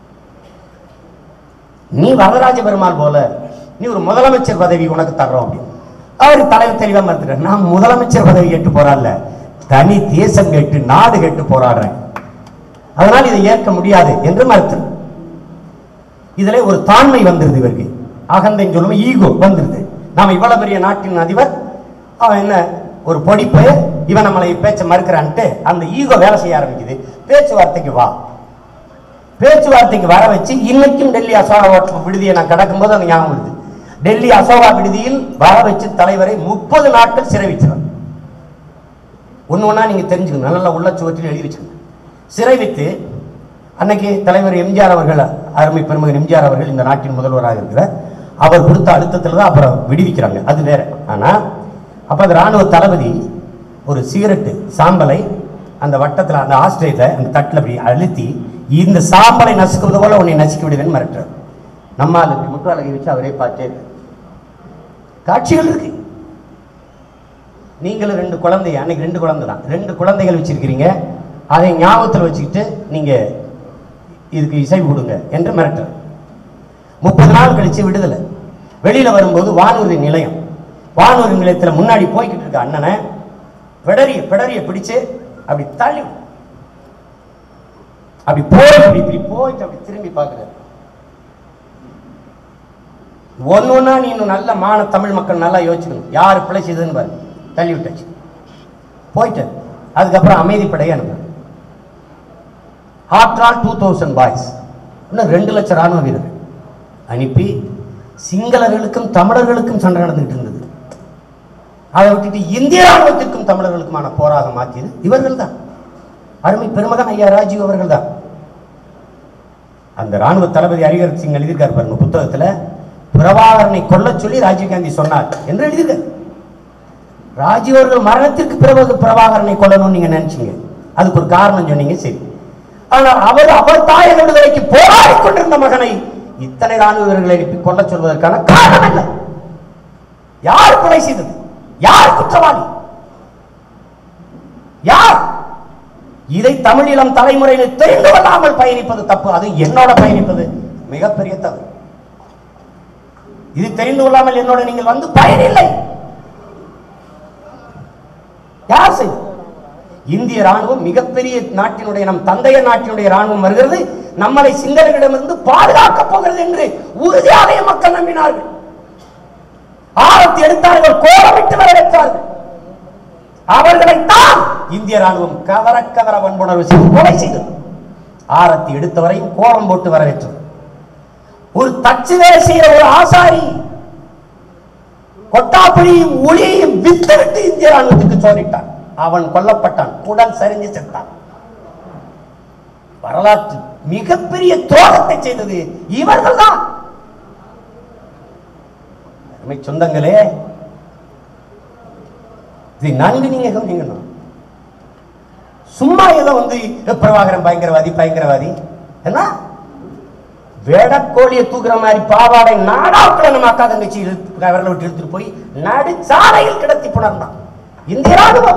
நீ வரதராஜ பெருமாள் போல நீ ஒரு முதலமைச்சர் பதவி உனக்கு தர்றோம் அப்படின்னு அவர் தலைவர் தெளிவா மறுத்துட்டார் நான் முதலமைச்சர் பதவி கேட்டு போராடல தனி தேசம் கேட்டு நாடு கேட்டு போராடுறேன் அதனால் இதை ஏற்க முடியாது என்று மறுத்து இதுல ஒரு தாண்மை வந்துருது இவருக்கு அகந்தை சொல்லுவோம் ஈகோ வந்துருது நாம இவ்வளவு பெரிய நாட்டின் அதிபர் அவன் என்ன ஒரு பொடிப்பு இவன் நம்மளை பேச்ச மறுக்கிறான்ட்டு அந்த ஈகோ வேலை செய்ய ஆரம்பிக்குது பேச்சுவார்த்தைக்கு வா பேச்சுவார்த்தைக்கு வர வச்சு இன்னைக்கும் டெல்லி அசோகா விடுதியை நான் கடக்கும்போது அந்த ஞாபகம் வருது டெல்லி அசோகா விடுதியில் வர வச்சு தலைவரை முப்பது நாட்கள் சிறை வைக்கிறார் ஒன்று ஒன்றா நீங்கள் தெரிஞ்சுக்கணும் நல்ல உள்ள சுவற்றில் எழுதி வச்சுக்கணும் சிறை வைத்து அன்னைக்கு தலைவர் எம்ஜிஆர் அவர்கள் அருமை பெருமகன் எம்ஜிஆர் அவர்கள் இந்த நாட்டின் முதல்வராக இருக்கிறார் அவர் கொடுத்த அழுத்தத்தில் தான் அப்புறம் விடுவிக்கிறாங்க அது வேற ஆனால் அப்போ அந்த ராணுவ தளபதி ஒரு சிகரெட்டு சாம்பலை அந்த வட்டத்தில் அந்த ஆஸ்திரேலியில் அந்த தட்டில் அப்படி அழுத்தி இந்த சாம்பலை நசுக்குவது போல உன்னை நசுக்கி விடுவேன்னு மிரட்டுறார் நம்மால் இப்படி முற்றாலகை வச்சு அவரே பார்த்தே இருக்கார். காட்சிகள் இருக்கு நீங்களும் ரெண்டு குழந்தை அன்னைக்கு ரெண்டு குழந்தை தான் ரெண்டு குழந்தைகள் வச்சிருக்கிறீங்க அதை ஞாபகத்தில் வச்சுக்கிட்டு நீங்க இதுக்கு இசை கொடுங்க என்று மிரட்டுற முப்பது நாள் கழிச்சு விடுதலை வெளியில வரும்போது வானூர்தி நிலையம் வானூர்தி நிலையத்துல முன்னாடி போய்கிட்டு இருக்க அண்ணனை பிடரிய பிடரிய பிடிச்சு அப்படி தள்ளி விடு. அப்படி போய் இப்படி இப்படி போயிட்டு அப்படி திரும்பி பார்க்குறாரு ஒன்னு ஒண்ணா நீ இன்னும் நல்ல மான தமிழ் மக்கள் நல்லா யோசிக்கணும் யார் பிழை செய்ததுன்னு பாரு தள்ளி விட்டாச்சு போயிட்டு அதுக்கப்புறம் அமைதிப்படையை அனுப்பு ஆற்றால் டூ தௌசண்ட் பாய்ஸ் இன்னும் ரெண்டு லட்சம் ராணுவ வீரர்கள் அனுப்பி சிங்களர்களுக்கும் தமிழர்களுக்கும் சண்டை நடந்துகிட்டு இருந்தது அதை விட்டுட்டு இந்திய ராணுவத்திற்கும் தமிழர்களுக்குமான போராக மாற்றியது இவர்கள் தான் அருமை பெருமகன் ஐயா ராஜீவ் அவர்கள் தான் அந்த ராணுவ தளபதி ஹரிகர் சிங் எழுதியிருக்கார் பாருங்க புத்தகத்துல பிரபாகரனை கொல்லச் சொல்லி ராஜீவ்காந்தி சொன்னார் என்று எழுதியிருக்கார் ராஜீவ் அவர்கள் மரணத்திற்கு பிறகு பிரபாகரனை கொல்லணும்னு நீங்க நினைச்சீங்க அதுக்கு ஒரு காரணம் சொன்னீங்க சரி ஆனால் அவர் அவர் தாய விடுதலைக்கு போராடி கொண்டிருந்த மகனை இத்தனை ராணுவ வீரர்களை எழுப்பி கொல்லச் சொல்வதற்கான காரணம் என்ன யார் கொலை செய்தது யார் குற்றவாளி யார் இதை தமிழீழம் தலைமுறையில் தெரிந்து கொள்ளாமல் பயணிப்பது தப்பு அது என்னோட பயணிப்பது மிகப்பெரிய தவறு இது தெரிந்து கொள்ளாமல் என்னோட நீங்கள் வந்து பயனில்லை யார் செய்தது இந்திய ராணுவம் மிகப்பெரிய நாட்டினுடைய நம் தந்தைய நாட்டினுடைய ராணுவம் வருகிறது நம்மளை சிங்களர்களிடமிருந்து பாதுகாக்கப் போகிறது என்று உறுதியாக என் மக்கள் நம்பினார்கள் ஆரத்தி எடுத்தார்கள் கோலமிட்டு வரவேற்றார்கள் அவர்களைத்தான் இந்திய ராணுவம் கவர கவர வன்புணர்வு செய்து கொலை செய்தது ஆரத்தி எடுத்தவரையும் கோலம் போட்டு வரவேற்றது ஒரு தச்சு வேலை செய்கிற ஒரு ஆசாரி கொட்டாப்பிடியும் ஒளியையும் வித்துவிட்டு இந்திய ராணுவத்துக்கு சோறிட்டான் அவன் கொல்லப்பட்டான் உடல் சரிஞ்சு செத்தான் வரலாற்று மிகப்பெரிய துரோகத்தை செய்தது இவர்கள் தான் சொந்தங்களே இதை நன்கு நீங்க கவனிக்கணும் சும்மா ஏதோ வந்து பிரபாகரன் பயங்கரவாதி பயங்கரவாதி என்ன வேடக்கோழியை தூக்குற மாதிரி பாவாடை நாடாவுக்குள்ள நம்ம அக்கா தங்கச்சி இழுத்து விரல விட்டு இழுத்துட்டு போய் நடு சாலையில் கிடத்தி புணர்ந்தான் இந்திய ராணுவம்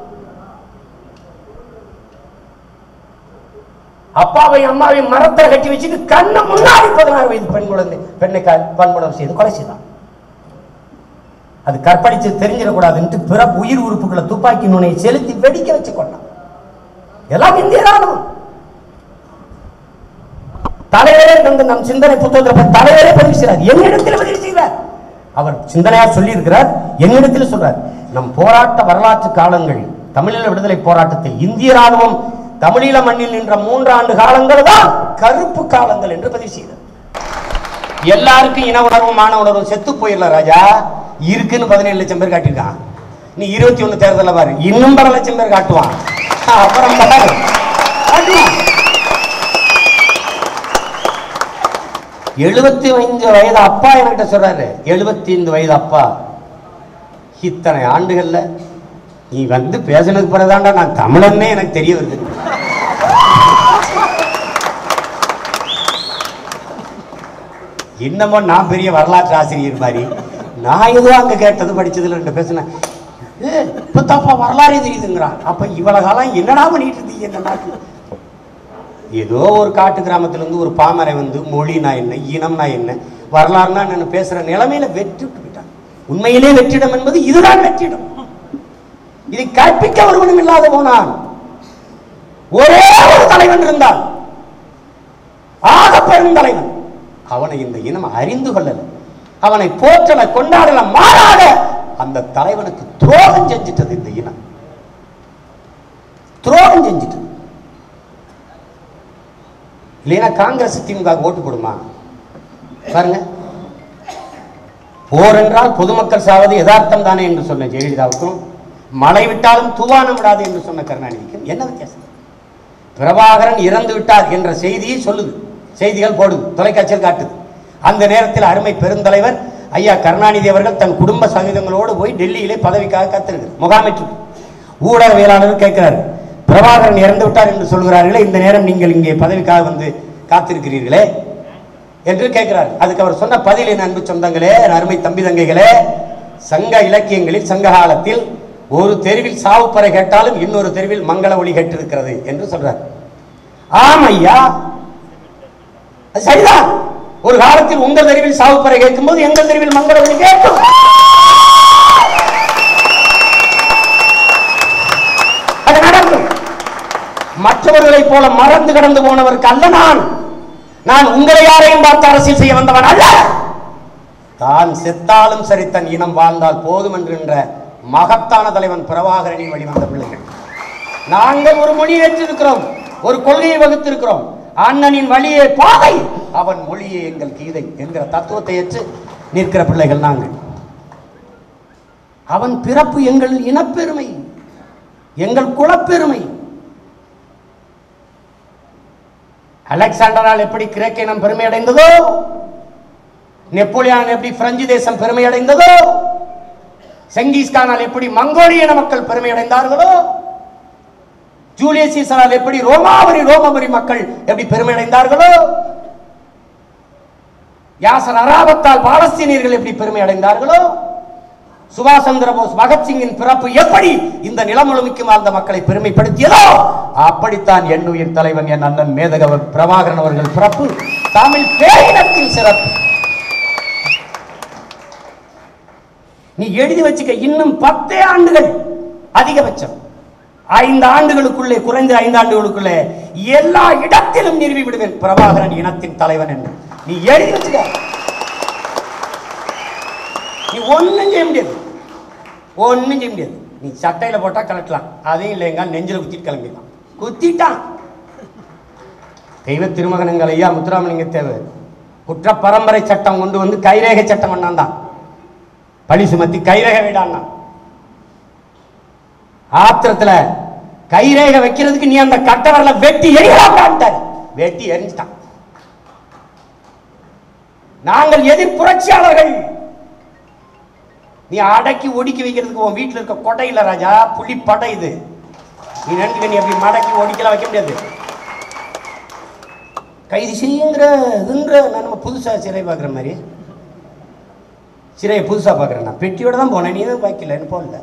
அப்பாவையும் அம்மாவையும் மரத்தை கட்டி வச்சுட்டு கண்ணு முன்னாடி பதினாறு வயது பெண் குழந்தை பெண்ணை க- வன்முறை செய்து கொலை செய்தான் அது கற்பழிச்சு தெரிஞ்சிடக்கூடாதுன்ட்டு பிற உயிர் உறுப்புகளை துப்பாக்கி நுனையை செலுத்தி வெடிக்க வச்சு கொண்டான் எல்லாம் இந்திய ராணுவம் தலைவரே வந்து நம் சிந்தனை புத்தகத்தில் போய் தலைவரே பதிவு செய்கிறார் என்னிடத்தில் பதிவு செய்கிறார் அவர் சிந்தனையா சொல்லி இருக்கிறார் என்னிடத்தில் சொல்றார் நம் போராட்ட வரலாற்று காலங்கள் தமிழீழ விடுதலை போராட்டத்தில் இந்திய ராணுவம் தமிழீழ மண்ணில் நின்ற மூன்றாண்டு காலங்கள் தான் கருப்பு காலங்கள் என்று பதிவு செய்தார் எல்லாருக்கும் இன உணர்வும் மான உணர்வும் செத்து போயிடல ராஜா இருக்குன்னு பதினேழு லட்சம் பேர் காட்டியிருக்கான் நீ இருபத்தி ஒண்ணு தேர்தலில் பாரு இன்னும் பல லட்சம் பேர் காட்டுவான் அப்புறம் பாரு. காட்டுவான் எழுபத்தி ஐந்து வயது அப்பா என்கிட்ட சொல்றாரு எழுபத்தி ஐந்து வயது அப்பா இத்தனை ஆண்டுகள்ல நீ வந்து பேசினதுக்கு பிறகுதான்டா நான் தமிழன்னே எனக்கு தெரிய வருது என்னமோ நான் பெரிய வரலாற்று ஆசிரியர் மாதிரி நான் ஏதோ அங்க கேட்டது படிச்சதுல ரெண்டு பேசினேன் ஏ இப்ப தப்பா வரலாறே தெரியுதுங்கிறான் அப்ப இவ்வளவு காலம் என்னடா பண்ணிட்டு இருந்தீங்க இந்த நாட்டுல ஏதோ ஒரு காட்டு கிராமத்துல இருந்து ஒரு பாமரை வந்து மொழினா என்ன இனம்னா என்ன வரலாறுனா என்ன பேசுற நிலைமையில வெற்றி விட்டு போயிட்டான் உண்மையிலே வெற்றிடம் என்பது இதுதான் வெற்றிடம் இதை கற்பிக்க ஒருவனும் இல்லாத போனான் ஒரே ஒரு தலைவன் இருந்தான் ஆக பெரும் தலைவன் அவனை இந்த இனம் அறிந்து கொள்ளல அவனை போற்றல கொண்டாடல மாறாக அந்த தலைவனுக்கு துரோகம் செஞ்சிட்டது இந்த இனம் துரோகம் செஞ்சிட்டது இல்லைன்னா காங்கிரஸ் திமுக ஓட்டு போடுமா பாருங்க போர் என்றால் பொதுமக்கள் சாவது யதார்த்தம் தானே என்று சொன்ன ஜெயலலிதாவுக்கும் மழை விட்டாலும் தூவானம் விடாது என்று சொன்ன கருணாநிதிக்கும் என்ன வித்தியாசம் பிரபாகரன் இறந்து விட்டார் என்ற செய்தியை சொல்லுது செய்திகள் போடுது தொலைக்காட்சியில் காட்டுது அந்த நேரத்தில் அருமை பெருந்தலைவர் ஐயா கருணாநிதி அவர்கள் தன் குடும்ப சகிதங்களோடு போய் டெல்லியிலே பதவிக்காக காத்திருக்கிறார் முகாமிட்டு ஊடகவியலாளர் கேட்கிறார் பிரபாகரன் இறந்து விட்டார் என்று சொல்கிறார்களே இந்த நேரம் நீங்கள் இங்கே பதவிக்காக வந்து காத்திருக்கிறீர்களே என்று கேட்கிறார் அதுக்கு அவர் சொன்ன பதில் என் அன்பு சொந்தங்களே என் அருமை தம்பி தங்கைகளே சங்க இலக்கியங்களில் சங்க காலத்தில் ஒரு தெருவில் சாவுப்பறை கேட்டாலும் இன்னொரு தெருவில் மங்கள ஒளி கேட்டிருக்கிறது என்று சொல்றார் ஆம் ஐயா அது சரிதான் ஒரு காலத்தில் உங்கள் தெருவில் சாவுப்பறை கேட்கும்போது எங்கள் தெருவில் மங்கள ஒளி கேட்கும் அது நடக்கும் மற்றவர்களைப் போல மறந்து கடந்து போனவருக்கு அல்ல நான் நான் உங்களை யாரையும் பார்த்து அரசியல் செய்ய வந்தவன் அல்ல தான் செத்தாலும் சரி தன் இனம் வாழ்ந்தால் போதும் என்கின்ற மகத்தான தலைவன் பிரபாகரனின் வழிவந்த பிள்ளைகள் நாங்கள் ஒரு மொழி ஏற்றிருக்கிறோம் ஒரு கொள்கையை வகுத்திருக்கிறோம் அண்ணனின் வழியே பாதை அவன் மொழியே எங்கள் கீதை என்கிற தத்துவத்தை ஏற்று நிற்கிற பிள்ளைகள் நாங்கள் அவன் பிறப்பு எங்கள் இனப்பெருமை எங்கள் குலப்பெருமை அலெக்சாண்டரால் எப்படி கிரேக்க இனம் பெருமை அடைந்ததோ நெப்போலியான் எப்படி பிரெஞ்சு தேசம் பெருமை அடைந்ததோ செங்கிஸ்கானால் எப்படி மங்கோலியன மக்கள் பெருமை அடைந்தார்களோ ஜூலியஸ் சீசரால் எப்படி ரோமாவரி ரோமபுரி மக்கள் எப்படி பெருமை அடைந்தார்களோ யாசர் அராபத்தால் பாலஸ்தீனியர்கள் எப்படி பெருமை அடைந்தார்களோ சுபாஷ் சந்திர போஸ் பகத்சிங்கின் பிறப்பு எப்படி இந்த நிலம் முழுமைக்கும் வாழ்ந்த மக்களை பெருமைப்படுத்தியதோ அப்படித்தான் என் உயிர் தலைவன் என் அண்ணன் மேதகவ பிரபாகரன் அவர்கள் பிறப்பு தமிழ் பேரினத்தின் சிறப்பு நீ எழுதி வச்சுக்க இன்னும் பத்தே ஆண்டுகள் அதிகபட்சம் ஐந்து ஆண்டுகளுக்குள்ளே குறைந்த ஐந்து ஆண்டுகளுக்குள்ளே எல்லா இடத்திலும் நிறுவி விடுவேன் பிரபாகரன் இனத்தின் தலைவன் என்று நீ எழுதி வச்சுக்க நீ ஒண்ணும் செய்ய முடியாது ஒண்ணும் செய்ய முடியாது நீ சட்டையில போட்டா கலட்டலாம் அதையும் இல்லைங்க நெஞ்சில குத்திட்டு கிளம்பிடலாம் குத்திட்டான் தெய்வ திருமகனங்கள் ஐயா முத்துராமலிங்க தேவர் குற்ற பரம்பரை சட்டம் கொண்டு வந்து கைரேகை சட்டம் பண்ணான் தான் பழி சுமத்தி கைரேகை விடான்னா ஆத்திரத்துல கைரேகை வைக்கிறதுக்கு நீ அந்த கட்டவரல வெட்டி எரியலாம்டான்ட்டார் வெட்டி எரிஞ்சிட்டான் நாங்கள் எதிர் புரட்சியாளர்கள் நீ அடக்கி ஒடுக்கி வைக்கிறதுக்கு உன் வீட்டில் இருக்க கொடை இல்ல ராஜா புலி படை இது நீ நினைக்க நீ அப்படி மடக்கி ஒடிக்கலாம் வைக்க முடியாது கைது செய்யுங்கிற இதுங்கிற நான் நம்ம புதுசா சிறை பார்க்குற மாதிரி சிறையை புதுசா பார்க்குறேன் நான் பெட்டியோட தான் போனேன் நீ தான் வைக்கல என்ன போடல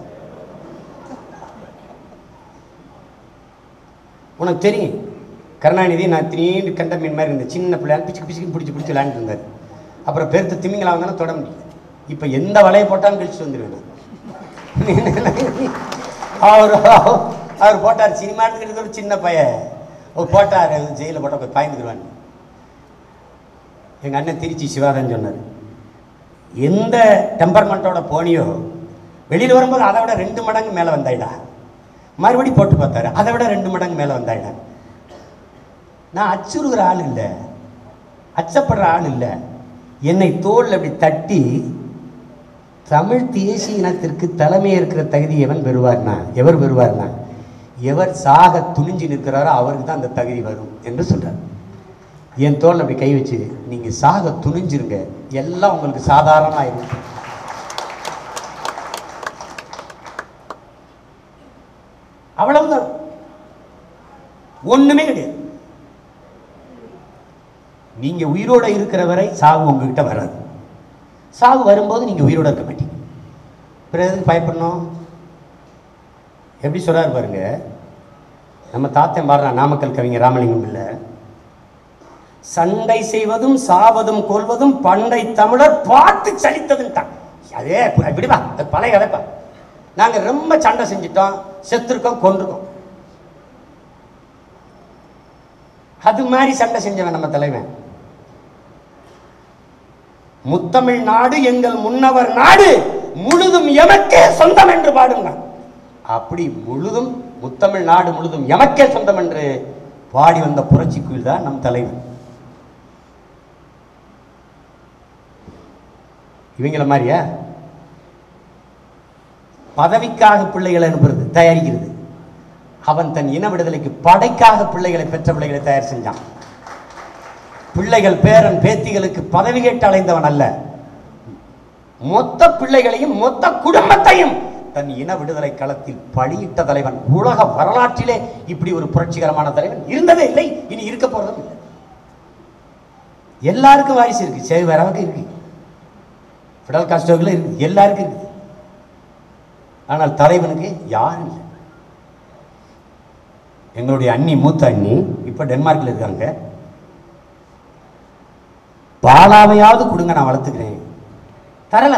உனக்கு தெரியும் கருணாநிதி நான் திடீர்னு கண்ட மீன் மாதிரி இருந்தேன் சின்ன பிள்ளையால் பிச்சுக்கு பிச்சுக்கு பிடிச்சி பிடிச்சி விளையாண்டு இருந்தார் அப்புறம் பெருத்த திமிங்கலாம் வந்தாலும் தொட முடியல இப்போ எந்த வலையை போட்டாலும் கழிச்சு வந்துடுவேன் நான். அவர் அவர் போட்டார் சினிமா எடுத்துக்கிட்டு ஒரு சின்ன பையன் அவர் போட்டார் ஜெயிலில் போட்டால் போய் பாய்ந்துக்குருவான் எங்கள் அண்ணன் திருச்சி சிவாதன் சொன்னார் எந்த டெம்பர்மெண்ட்டோட போனியோ வெளியில் வரும்போது அதை விட ரெண்டு மடங்கு மேலே வந்தாயிடா மறுபடி போட்டு பார்த்தாரு அதை விட ரெண்டு மடங்கு மேலே வந்தாயிடா நான் அச்சுறுகிற ஆள் இல்லை அச்சப்படுற ஆள் இல்லை என்னை தோல் அப்படி தட்டி தமிழ் தேசிய இனத்திற்கு தலைமை இருக்கிற தகுதி எவன் பெறுவார்னா எவர் பெறுவார்னா எவர் சாக துணிஞ்சு நிற்கிறாரோ அவருக்கு தான் அந்த தகுதி வரும் என்று சொல்றார் என் தோல் அப்படி கை வச்சு நீங்க சாக துணிஞ்சிருங்க எல்லாம் உங்களுக்கு சாதாரணமா இருக்கும் அவ்வளவுதான் ஒண்ணுமே கிடையாது நீங்க உயிரோட இருக்கிற வரை சாவு உங்ககிட்ட வராது சாவு வரும்போது நீங்க உயிரோட இருக்க மாட்டீங்க பிறகு எதுக்கு பயப்படணும் எப்படி சொல்றாரு பாருங்க நம்ம தாத்தன் பாடுறான் நாமக்கல் கவிஞர் ராமலிங்கம் இல்லை சண்டை செய்வதும் சாவதும் கொல்வதும் பண்டை தமிழர் பார்த்து சலித்ததுன்ட்டான் அதே இப்படிப்பா அது பழைய கதைப்பா நாங்க ரொம்ப சண்டை செஞ்சிட்டோம் செத்துருக்கோம் கொண்டிருக்கோம் அது மாதிரி சண்டை செஞ்சவன் நம்ம தலைவன் முத்தமிழ் நாடு எங்கள் முன்னவர் நாடு முழுதும் எமக்கே சொந்தம் என்று பாடுங்க அப்படி முழுதும் முத்தமிழ் நாடு முழுதும் எமக்கே சொந்தம் என்று பாடி வந்த புரட்சி குயில் தான் நம் தலைவன் இவங்கள மாதிரியா பதவிக்காக பிள்ளைகளை அனுப்புறது தயாரிக்கிறது அவன் தன் இன விடுதலைக்கு படைக்காக பிள்ளைகளை பெற்ற பிள்ளைகளை தயார் செஞ்சான் பிள்ளைகள் பேரன் பேத்திகளுக்கு பதவி கேட்டு அலைந்தவன் அல்ல மொத்த பிள்ளைகளையும் மொத்த குடும்பத்தையும் தன் இன விடுதலை களத்தில் பலியிட்ட தலைவன் உலக வரலாற்றிலே இப்படி ஒரு புரட்சிகரமான தலைவன் இருந்ததே இல்லை இனி இருக்க போறதும் இல்லை எல்லாருக்கும் வாரிசு இருக்கு சேவராவுக்கு இருக்கு ஃபிடல் காஸ்டோவில் இருக்கு எல்லாருக்கும் இருக்கு ஆனால் தலைவனுக்கு யாரும் இல்லை எங்களுடைய அண்ணி மூத்த அண்ணி இப்ப டென்மார்க்ல இருக்காங்க பாலாவையாவது கொடுங்க நான் வளர்த்துக்கிறேன் தரல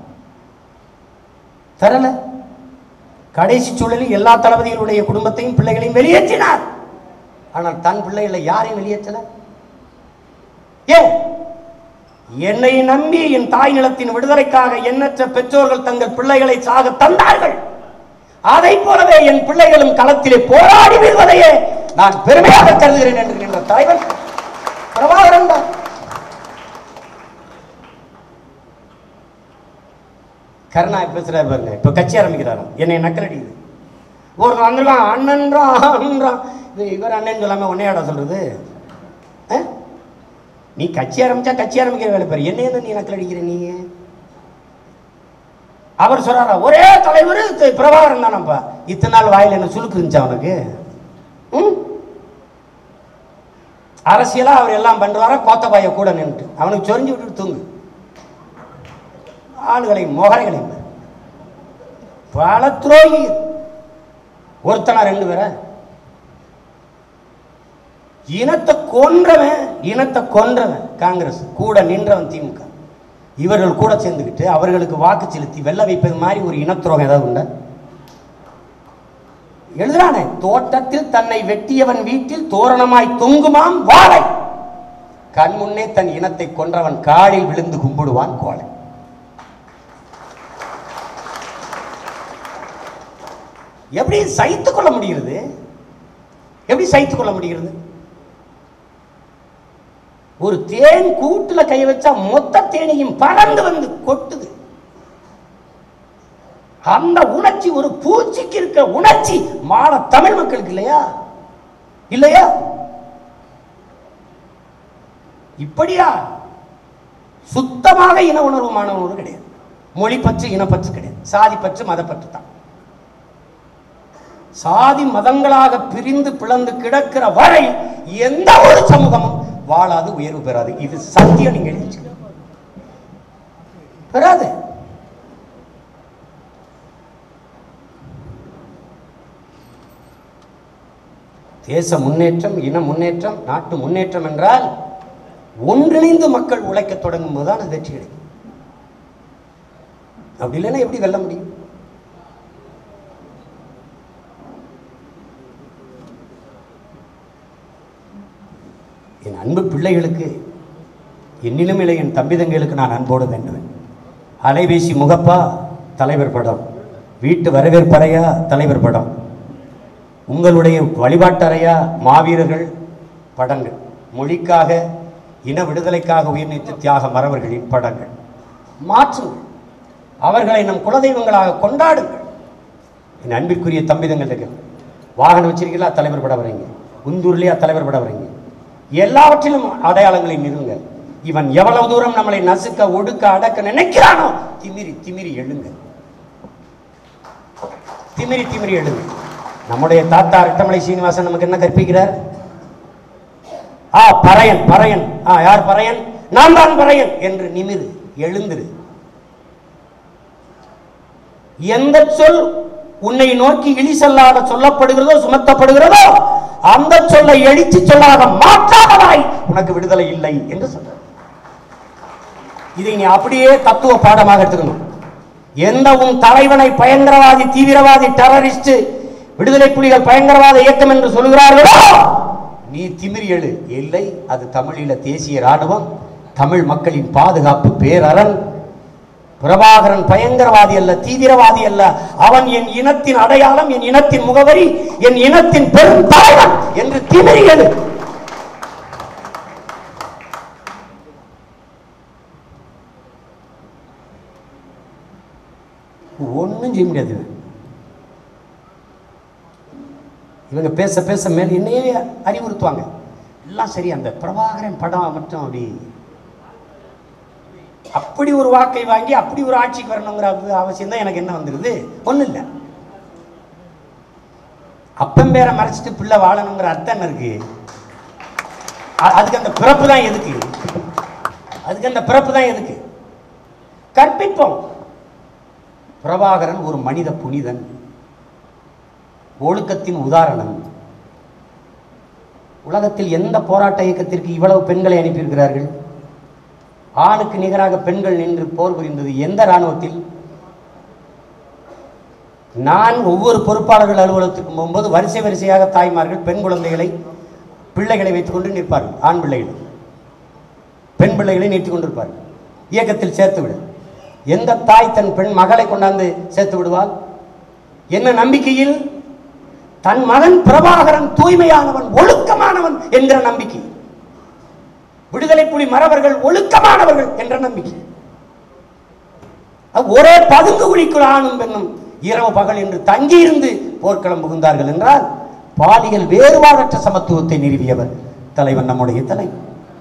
தரல கடைசி சூழலில் எல்லா தளபதிகளுடைய குடும்பத்தையும் பிள்ளைகளையும் வெளியேற்றினார் ஆனால் தன் பிள்ளைகளை யாரையும் வெளியேற்றல ஏன் என்னை நம்பி என் தாய் நிலத்தின் விடுதலைக்காக எண்ணற்ற பெற்றோர்கள் தங்கள் பிள்ளைகளை சாக தந்தார்கள் அதை போலவே என் பிள்ளைகளும் களத்திலே போராடி வீழ்வதையே நான் பெருமையாக கருதுகிறேன் என்று நின்ற தலைவன் பிரபாகரன் தான் கருணாய் பேசுறாரு பாருங்க இப்ப கட்சி ஆரம்பிக்கிறாரு என்னை நக்கலடிக்குது ஒரு வந்திருக்கான் அண்ணன்றான் அண்ணன்றான் இது இவர் அண்ணன் சொல்லாம உன்னையாடா சொல்றது ஆ? நீ கட்சி ஆரம்பிச்சா கட்சி ஆரம்பிக்கிற வேலை பாரு என்ன என்ன நீ நக்கல் அடிக்கிற நீ அவர் சொல்றாரா ஒரே தலைவர் தி- பிரபாகரன் தானப்பா இத்தனை நாள் வாயில என்ன சுழுக்கு இருந்துச்சா அவனுக்கு ம்? அரசியலா அவர் எல்லாம் பண்றாரா கோத்தபாய கூட நின்றுட்டு அவனுக்கு சொரிஞ்சு விட்டுட்டு தூங்கு ஆளுகளையும் முகரைகளையும் பாரு. பல துரோகி ஒருத்தனா ரெண்டு பேரை இனத்தை கொன்றவன் இனத்தை கொன்றவன் காங்கிரஸ் கூட நின்றவன் திமுக இவர்கள் கூட சேர்ந்துக்கிட்டு அவர்களுக்கு வாக்கு செலுத்தி வெல்ல வைப்பது மாதிரி ஒரு இனத்துரோகம் ஏதாவது உண்டா எழுதுறானே தோட்டத்தில் தன்னை வெட்டியவன் வீட்டில் தோரணமாய் தொங்குமாம் வாழை கண் முன்னே தன் இனத்தை கொன்றவன் காலில் விழுந்து கும்பிடுவான் கோலை எப்படி சகித்துக் கொள்ள முடிகிறது எப்படி சகித்துக் கொள்ள முடிகிறது ஒரு தேன் கூட்டுல கை வச்சா மொத்த தேனையும் பறந்து வந்து கொட்டுது அந்த உணர்ச்சி ஒரு பூச்சிக்கு இருக்கிற உணர்ச்சி மாற தமிழ் மக்களுக்கு இல்லையா இல்லையா இப்படியா சுத்தமாக இன உணர்வு மாணவனோடு கிடையாது மொழி பற்று இனப்பற்று கிடையாது சாதி பற்று மதப்பற்று தான் சாதி மதங்களாக பிரிந்து பிளந்து கிடக்கிற வரை எந்த ஒரு சமூகமும் வாழாது உயர்வு பெறாது இது சத்தியம் நீங்க எழுதி வச்சுக்கணும். பெறாது தேச முன்னேற்றம் இன முன்னேற்றம் நாட்டு முன்னேற்றம் என்றால் ஒன்றிணைந்து மக்கள் உழைக்க தொடங்கும் போதுதான் அது வெற்றி கிடைக்கும் அப்படி இல்லைன்னா எப்படி வெல்ல முடியும் என் அன்பு பிள்ளைகளுக்கு என்னிலும் இல்லை என் தம்பி தங்கைகளுக்கு நான் அன்போடு வேண்டுவேன் அலைபேசி முகப்பா தலைவர் படம் வீட்டு வரவேற்பறையா தலைவர் படம் உங்களுடைய வழிபாட்டறையா மாவீரர்கள் படங்கள் மொழிக்காக இன விடுதலைக்காக உயிர் நீத்த தியாக மறவர்களின் படங்கள் மாற்றுங்கள் அவர்களை நம் குலதெய்வங்களாக கொண்டாடுங்கள் என் அன்பிற்குரிய தம்பிதங்களுக்கு வாகனம் வச்சிருக்கீங்களா தலைவர் படம் வரைங்க உந்தூர்லையா தலைவர் படம் வரைங்க எல்லாவற்றிலும் அடையாளங்களை நிறுங்க இவன் எவ்வளவு தூரம் நம்மளை நசுக்க ஒடுக்க அடக்க நினைக்கிறானோ திமிரி திமிரி எழுங்க திமிரி திமிரி எழுங்க நம்முடைய தாத்தா ரெட்டமலை சீனிவாசன் நமக்கு என்ன கற்பிக்கிறார் ஆ பறையன் பறையன் ஆ யார் பறையன் நான் தான் பறையன் என்று நிமிரு எழுந்திரு எந்த சொல் உன்னை நோக்கி இழி சொல்லாக சொல்லப்படுகிறதோ சுமத்தப்படுகிறதோ அந்த சொல்லை எழுச்சி சொல்லாக மாற்றாதவாய் உனக்கு விடுதலை இல்லை என்று சொல்றார் இதை நீ அப்படியே தத்துவ பாடமாக எடுத்துக்கணும் எந்த உன் தலைவனை பயங்கரவாதி தீவிரவாதி டெரரிஸ்ட் விடுதலை புலிகள் பயங்கரவாத இயக்கம் என்று சொல்கிறார்களோ நீ திமிரி எழு இல்லை அது தமிழீழ தேசிய ராணுவம் தமிழ் மக்களின் பாதுகாப்பு பேரரண் பிரபாகரன் பயங்கரவாதி அல்ல தீவிரவாதி அல்ல அவன் என் இனத்தின் அடையாளம் என் இனத்தின் முகவரி என் இனத்தின் பெரும் தலைவன் என்று திமிரி எழு ஒன்றும் செய்ய முடியாது இவன். இவங்க பேச பேச மேல் என்னையே அறிவுறுத்துவாங்க எல்லாம் சரி அந்த பிரபாகரன் படம் மட்டும் அப்படி அப்படி ஒரு வாக்கை வாங்கி அப்படி ஒரு ஆட்சிக்கு வரணுங்கிற அவ- அவசியம் தான் எனக்கு என்ன வந்துருது ஒன்றும் இல்லை அப்பன் பேரை மறைச்சிட்டு பிள்ளை வாழணுங்கிற அர்த்தம் என்ன இருக்கு அ- அதுக்கு அந்த பிறப்பு தான் எதுக்கு அதுக்கு அந்த பிறப்பு தான் எதுக்கு கற்பிப்போம் பிரபாகரன் ஒரு மனித புனிதன் ஒழுக்கத்தின் உதாரணம் உலகத்தில் எந்த போராட்ட இயக்கத்திற்கு இவ்வளவு பெண்களை அனுப்பியிருக்கிறார்கள் ஆணுக்கு நிகராக பெண்கள் நின்று போர் புரிந்தது எந்த இராணுவத்தில் நான் ஒவ்வொரு பொறுப்பாளர்கள் அலுவலகத்துக்கு போகும்போது வரிசை வரிசையாக தாய்மார்கள் பெண் குழந்தைகளை பிள்ளைகளை வைத்துக்கொண்டு நிற்பார்கள் ஆண் பிள்ளைகளை பெண் பிள்ளைகளை நீட்டிக் கொண்டிருப்பார்கள் இயக்கத்தில் சேர்த்து விடு எந்த தாய் தன் பெண் மகளை கொண்டாந்து சேர்த்து விடுவாள் என்ன நம்பிக்கையில் தன் மகன் பிரபாகரன் தூய்மையானவன் ஒழுக்கமானவன் என்கிற நம்பிக்கை விடுதலை புலி மறவர்கள் ஒழுக்கமானவர்கள் என்ற நம்பிக்கை அது ஒரே பதுங்கு குழிக்குள் ஆணும் பெண்ணும் இரவு பகல் என்று தங்கியிருந்து போர்க்களம் புகுந்தார்கள் என்றால் பாலியல் வேறுபாடற்ற சமத்துவத்தை நிறுவியவர் தலைவன் நம்முடைய தலைவர்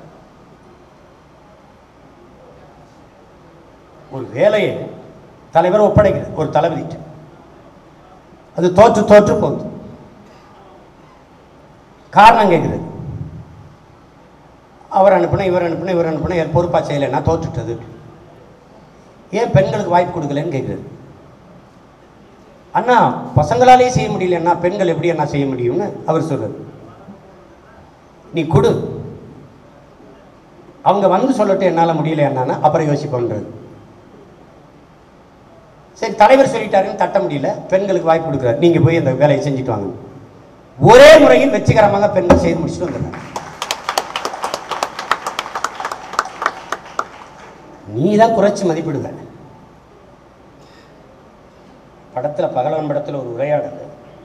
ஒரு வேலையை தலைவர் ஒப்படைக்கிறது ஒரு தளபதிட்டு அது தோற்று தோற்று போகுது காரணம் கேட்குறது அவர் அனுப்புன இவர் அனுப்புன இவர் அனுப்புன என் பொறுப்பா செய்யலைன்னா தோற்றுட்டது ஏன் பெண்களுக்கு வாய்ப்பு கொடுக்கலன்னு கேட்குறது அண்ணா பசங்களாலே செய்ய முடியலன்னா பெண்கள் எப்படி என்ன செய்ய முடியும்னு அவர் சொல்றாரு நீ கொடு அவங்க வந்து சொல்லட்டும் என்னால் முடியல என்னன்னா அப்புறம் யோசிப்போன்றது சரி தலைவர் சொல்லிட்டாருன்னு தட்ட முடியல பெண்களுக்கு வாய்ப்பு கொடுக்குறாரு நீங்க போய் அந்த வேலையை செஞ்சுட்டு வாங்க ஒரே முறையில் வெற்றிகரமாக பெண்கள் செய்து முடிச்சுட்டு வந்துடுறாங்க நீ தான் குறைச்சி மதிப்பிடுவ படத்துல பகலவன் படத்துல ஒரு உரையாடல்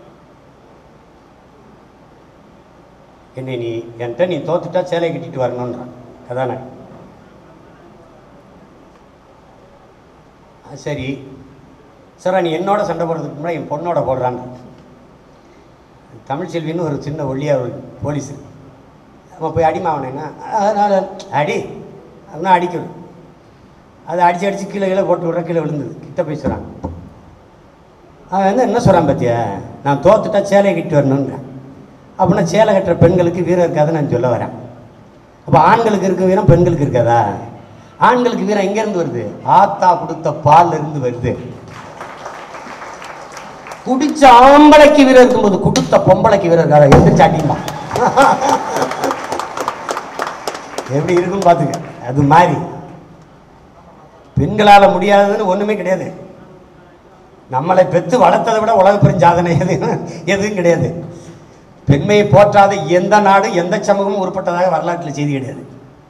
என்னை நீ என்கிட்ட நீ தோத்துட்டா சேலை கட்டிட்டு வரணுன்றான் கதாநாயகன் ஆ, சரி சார் நீ என்னோட சண்டை போடுறதுக்கு முன்னாடி என் பொண்ணோட போடுறான்னு தமிழ்ச்செல்வின்னு ஒரு சின்ன ஒல்லியா ஒரு போலீஸ் இருக்கு. அவன் போய் அடிமா அவனேன்னா அதனால் அடி அப்படின்னா அடிக்கணும் அதை அடிச்சு அடிச்சு கீழே கீழே போட்டு விட்ற கீழே விழுந்தது கிட்ட போய் சொல்கிறான் அவன் வந்து என்ன சொல்கிறான் பார்த்தியா நான் தோத்துட்டா சேலையை கட்டி வரணுன்றேன் அப்படின்னா சேலை கட்டுற பெண்களுக்கு வீரம் இருக்காதுன்னு நான் சொல்ல வரேன் அப்போ ஆண்களுக்கு இருக்க வீரம் பெண்களுக்கு இருக்காதா ஆண்களுக்கு வீரம் எங்கேருந்து வருது ஆத்தா கொடுத்த பால்ல இருந்து வருது குடிச்ச ஆம்பளைக்கு வீரம் இருக்கும்போது குடுத்த பொம்பளைக்கு வீரம் இருக்காதா எந்திரிச்சு அடிமா எப்படி இருக்குன்னு பார்த்துக்க அது மாதிரி பெண்களால முடியாததுன்னு ஒண்ணுமே கிடையாது நம்மளை பெத்து வளர்த்ததை விட உலக பெருஞ்சாதனை எது எதுவும் கிடையாது பெண்மையை போற்றாத எந்த நாடு எந்த சமூகமும் உருப்பட்டதாக வரலாற்றில் செய்தி கிடையாது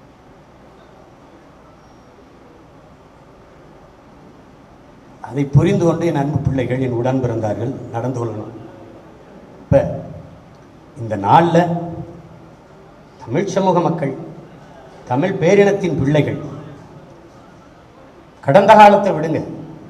அதை புரிந்து கொண்டு என் அன்பு பிள்ளைகள் என் உடன் பிறந்தார்கள் நடந்து கொள்ளணும் இப்ப இந்த நாளில் தமிழ் சமூக மக்கள் தமிழ் பேரினத்தின் பிள்ளைகள் கடந்த காலத்தை விடுங்க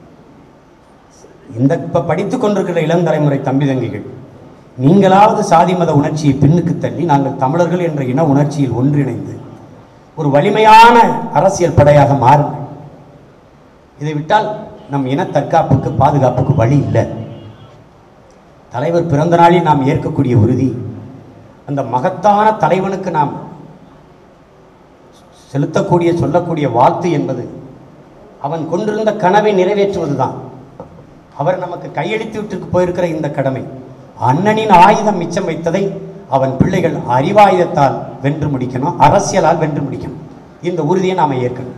இந்த இப்ப படித்துக் கொண்டிருக்கிற இளம் தலைமுறை தம்பி தங்கிகள் நீங்களாவது சாதி மத உணர்ச்சியை பின்னுக்கு தள்ளி நாங்கள் தமிழர்கள் என்ற இன உணர்ச்சியில் ஒன்றிணைந்து ஒரு வலிமையான அரசியல் படையாக மாறுங்கள் இதை விட்டால் நம் இன தற்காப்புக்கு பாதுகாப்புக்கு வழி இல்லை தலைவர் பிறந்த நாளில் நாம் ஏற்கக்கூடிய உறுதி அந்த மகத்தான தலைவனுக்கு நாம் செலுத்தக்கூடிய சொல்லக்கூடிய வாழ்த்து என்பது அவன் கொண்டிருந்த கனவை நிறைவேற்றுவதுதான் அவர் நமக்கு கையெழுத்து விட்டு போயிருக்கிற இந்த கடமை அண்ணனின் ஆயுதம் மிச்சம் வைத்ததை அவன் பிள்ளைகள் அறிவாயுதத்தால் வென்று முடிக்கணும் அரசியலால் வென்று முடிக்கணும் இந்த உறுதியை நாம ஏற்கணும்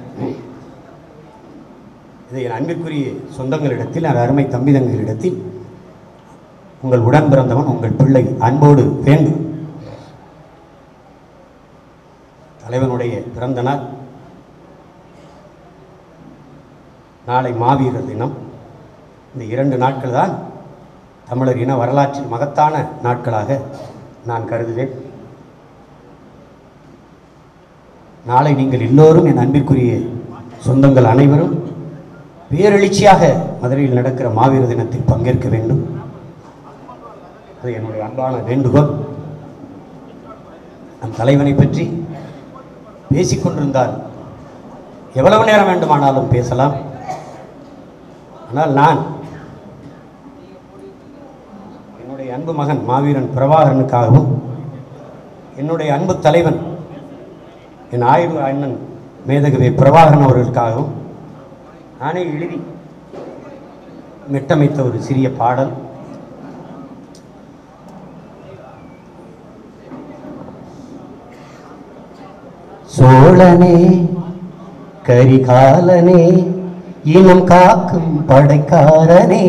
இதை என் அன்பிற்குரிய சொந்தங்களிடத்தில் என் அருமை தம்பிதங்களிடத்தில் உங்கள் உடன் பிறந்தவன் உங்கள் பிள்ளை அன்போடு வேண்டும் தலைவனுடைய பிறந்த நாள் நாளை மாவீரர் தினம் இந்த இரண்டு நாட்கள் தான் தமிழர் இன வரலாற்றில் மகத்தான நாட்களாக நான் கருதுவேன் நாளை நீங்கள் எல்லோரும் என் அன்பிற்குரிய சொந்தங்கள் அனைவரும் பேரெழுச்சியாக மதுரையில் நடக்கிற மாவீர தினத்தில் பங்கேற்க வேண்டும் அது என்னுடைய அன்பான வேண்டுகோள் நம் தலைவனை பற்றி பேசிக்கொண்டிருந்தால் எவ்வளவு நேரம் வேண்டுமானாலும் பேசலாம் ஆனால் நான் என்னுடைய அன்பு மகன் மாவீரன் பிரபாகரனுக்காகவும் என்னுடைய அன்பு தலைவன் என் ஆய்வு அண்ணன் மேதகவி பிரபாகரன் அவர்களுக்காகவும் நானே எழுதி மெட்டமைத்த ஒரு சிறிய பாடல் சோழனே கரிகாலனே இனம் காக்கும் படைக்காரனே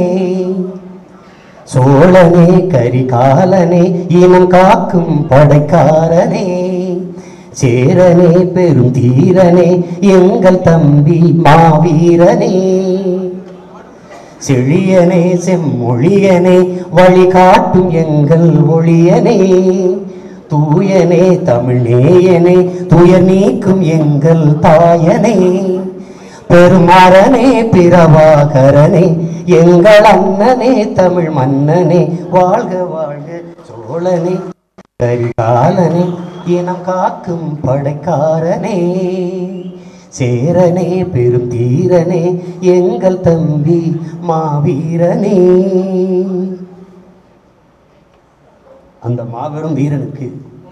சோழனே கரிகாலனே இனம் காக்கும் படைக்காரனே சேரனே பெரும் தீரனே எங்கள் தம்பி மாவீரனே செழியனே செம்மொழியனே வழிகாட்டும் எங்கள் ஒளியனே தூயனே தமிழ்நேயனே துயர் நீக்கும் எங்கள் தாயனே பெருமரனே பிரபாகரனே எங்கள் அண்ணனே தமிழ் மன்னனே வாழ்க வாழ்க சோழனே கரிகாலனே இனம் காக்கும் படைக்காரனே சேரனே பெரும் தீரனே எங்கள் தம்பி மாவீரனே அந்த மாபெரும் வீரனுக்கு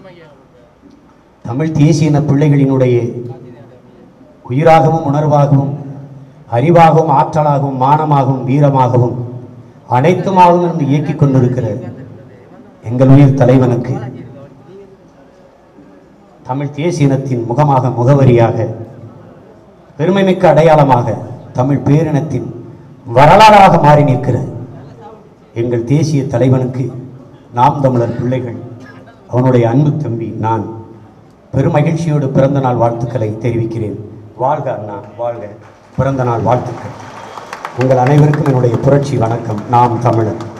தமிழ் தேசிய இன பிள்ளைகளினுடைய உயிராகவும் உணர்வாகவும் அறிவாகவும் ஆற்றலாகவும் மானமாகவும் வீரமாகவும் அனைத்துமாகவும் இருந்து இயக்கிக் கொண்டிருக்கிற எங்கள் உயிர் தலைவனுக்கு தமிழ் தேசிய இனத்தின் முகமாக முகவரியாக பெருமைமிக்க அடையாளமாக தமிழ் பேரினத்தின் வரலாறாக மாறி நிற்கிற எங்கள் தேசிய தலைவனுக்கு நாம் தமிழர் பிள்ளைகள் அவனுடைய அன்பு தம்பி நான் பெருமகிழ்ச்சியோடு பிறந்த நாள் வாழ்த்துக்களை தெரிவிக்கிறேன் வாழ்க அண்ணா வாழ்க பிறந்த நாள் வாழ்த்துக்கள் உங்கள் அனைவருக்கும் என்னுடைய புரட்சி வணக்கம் நாம் தமிழர்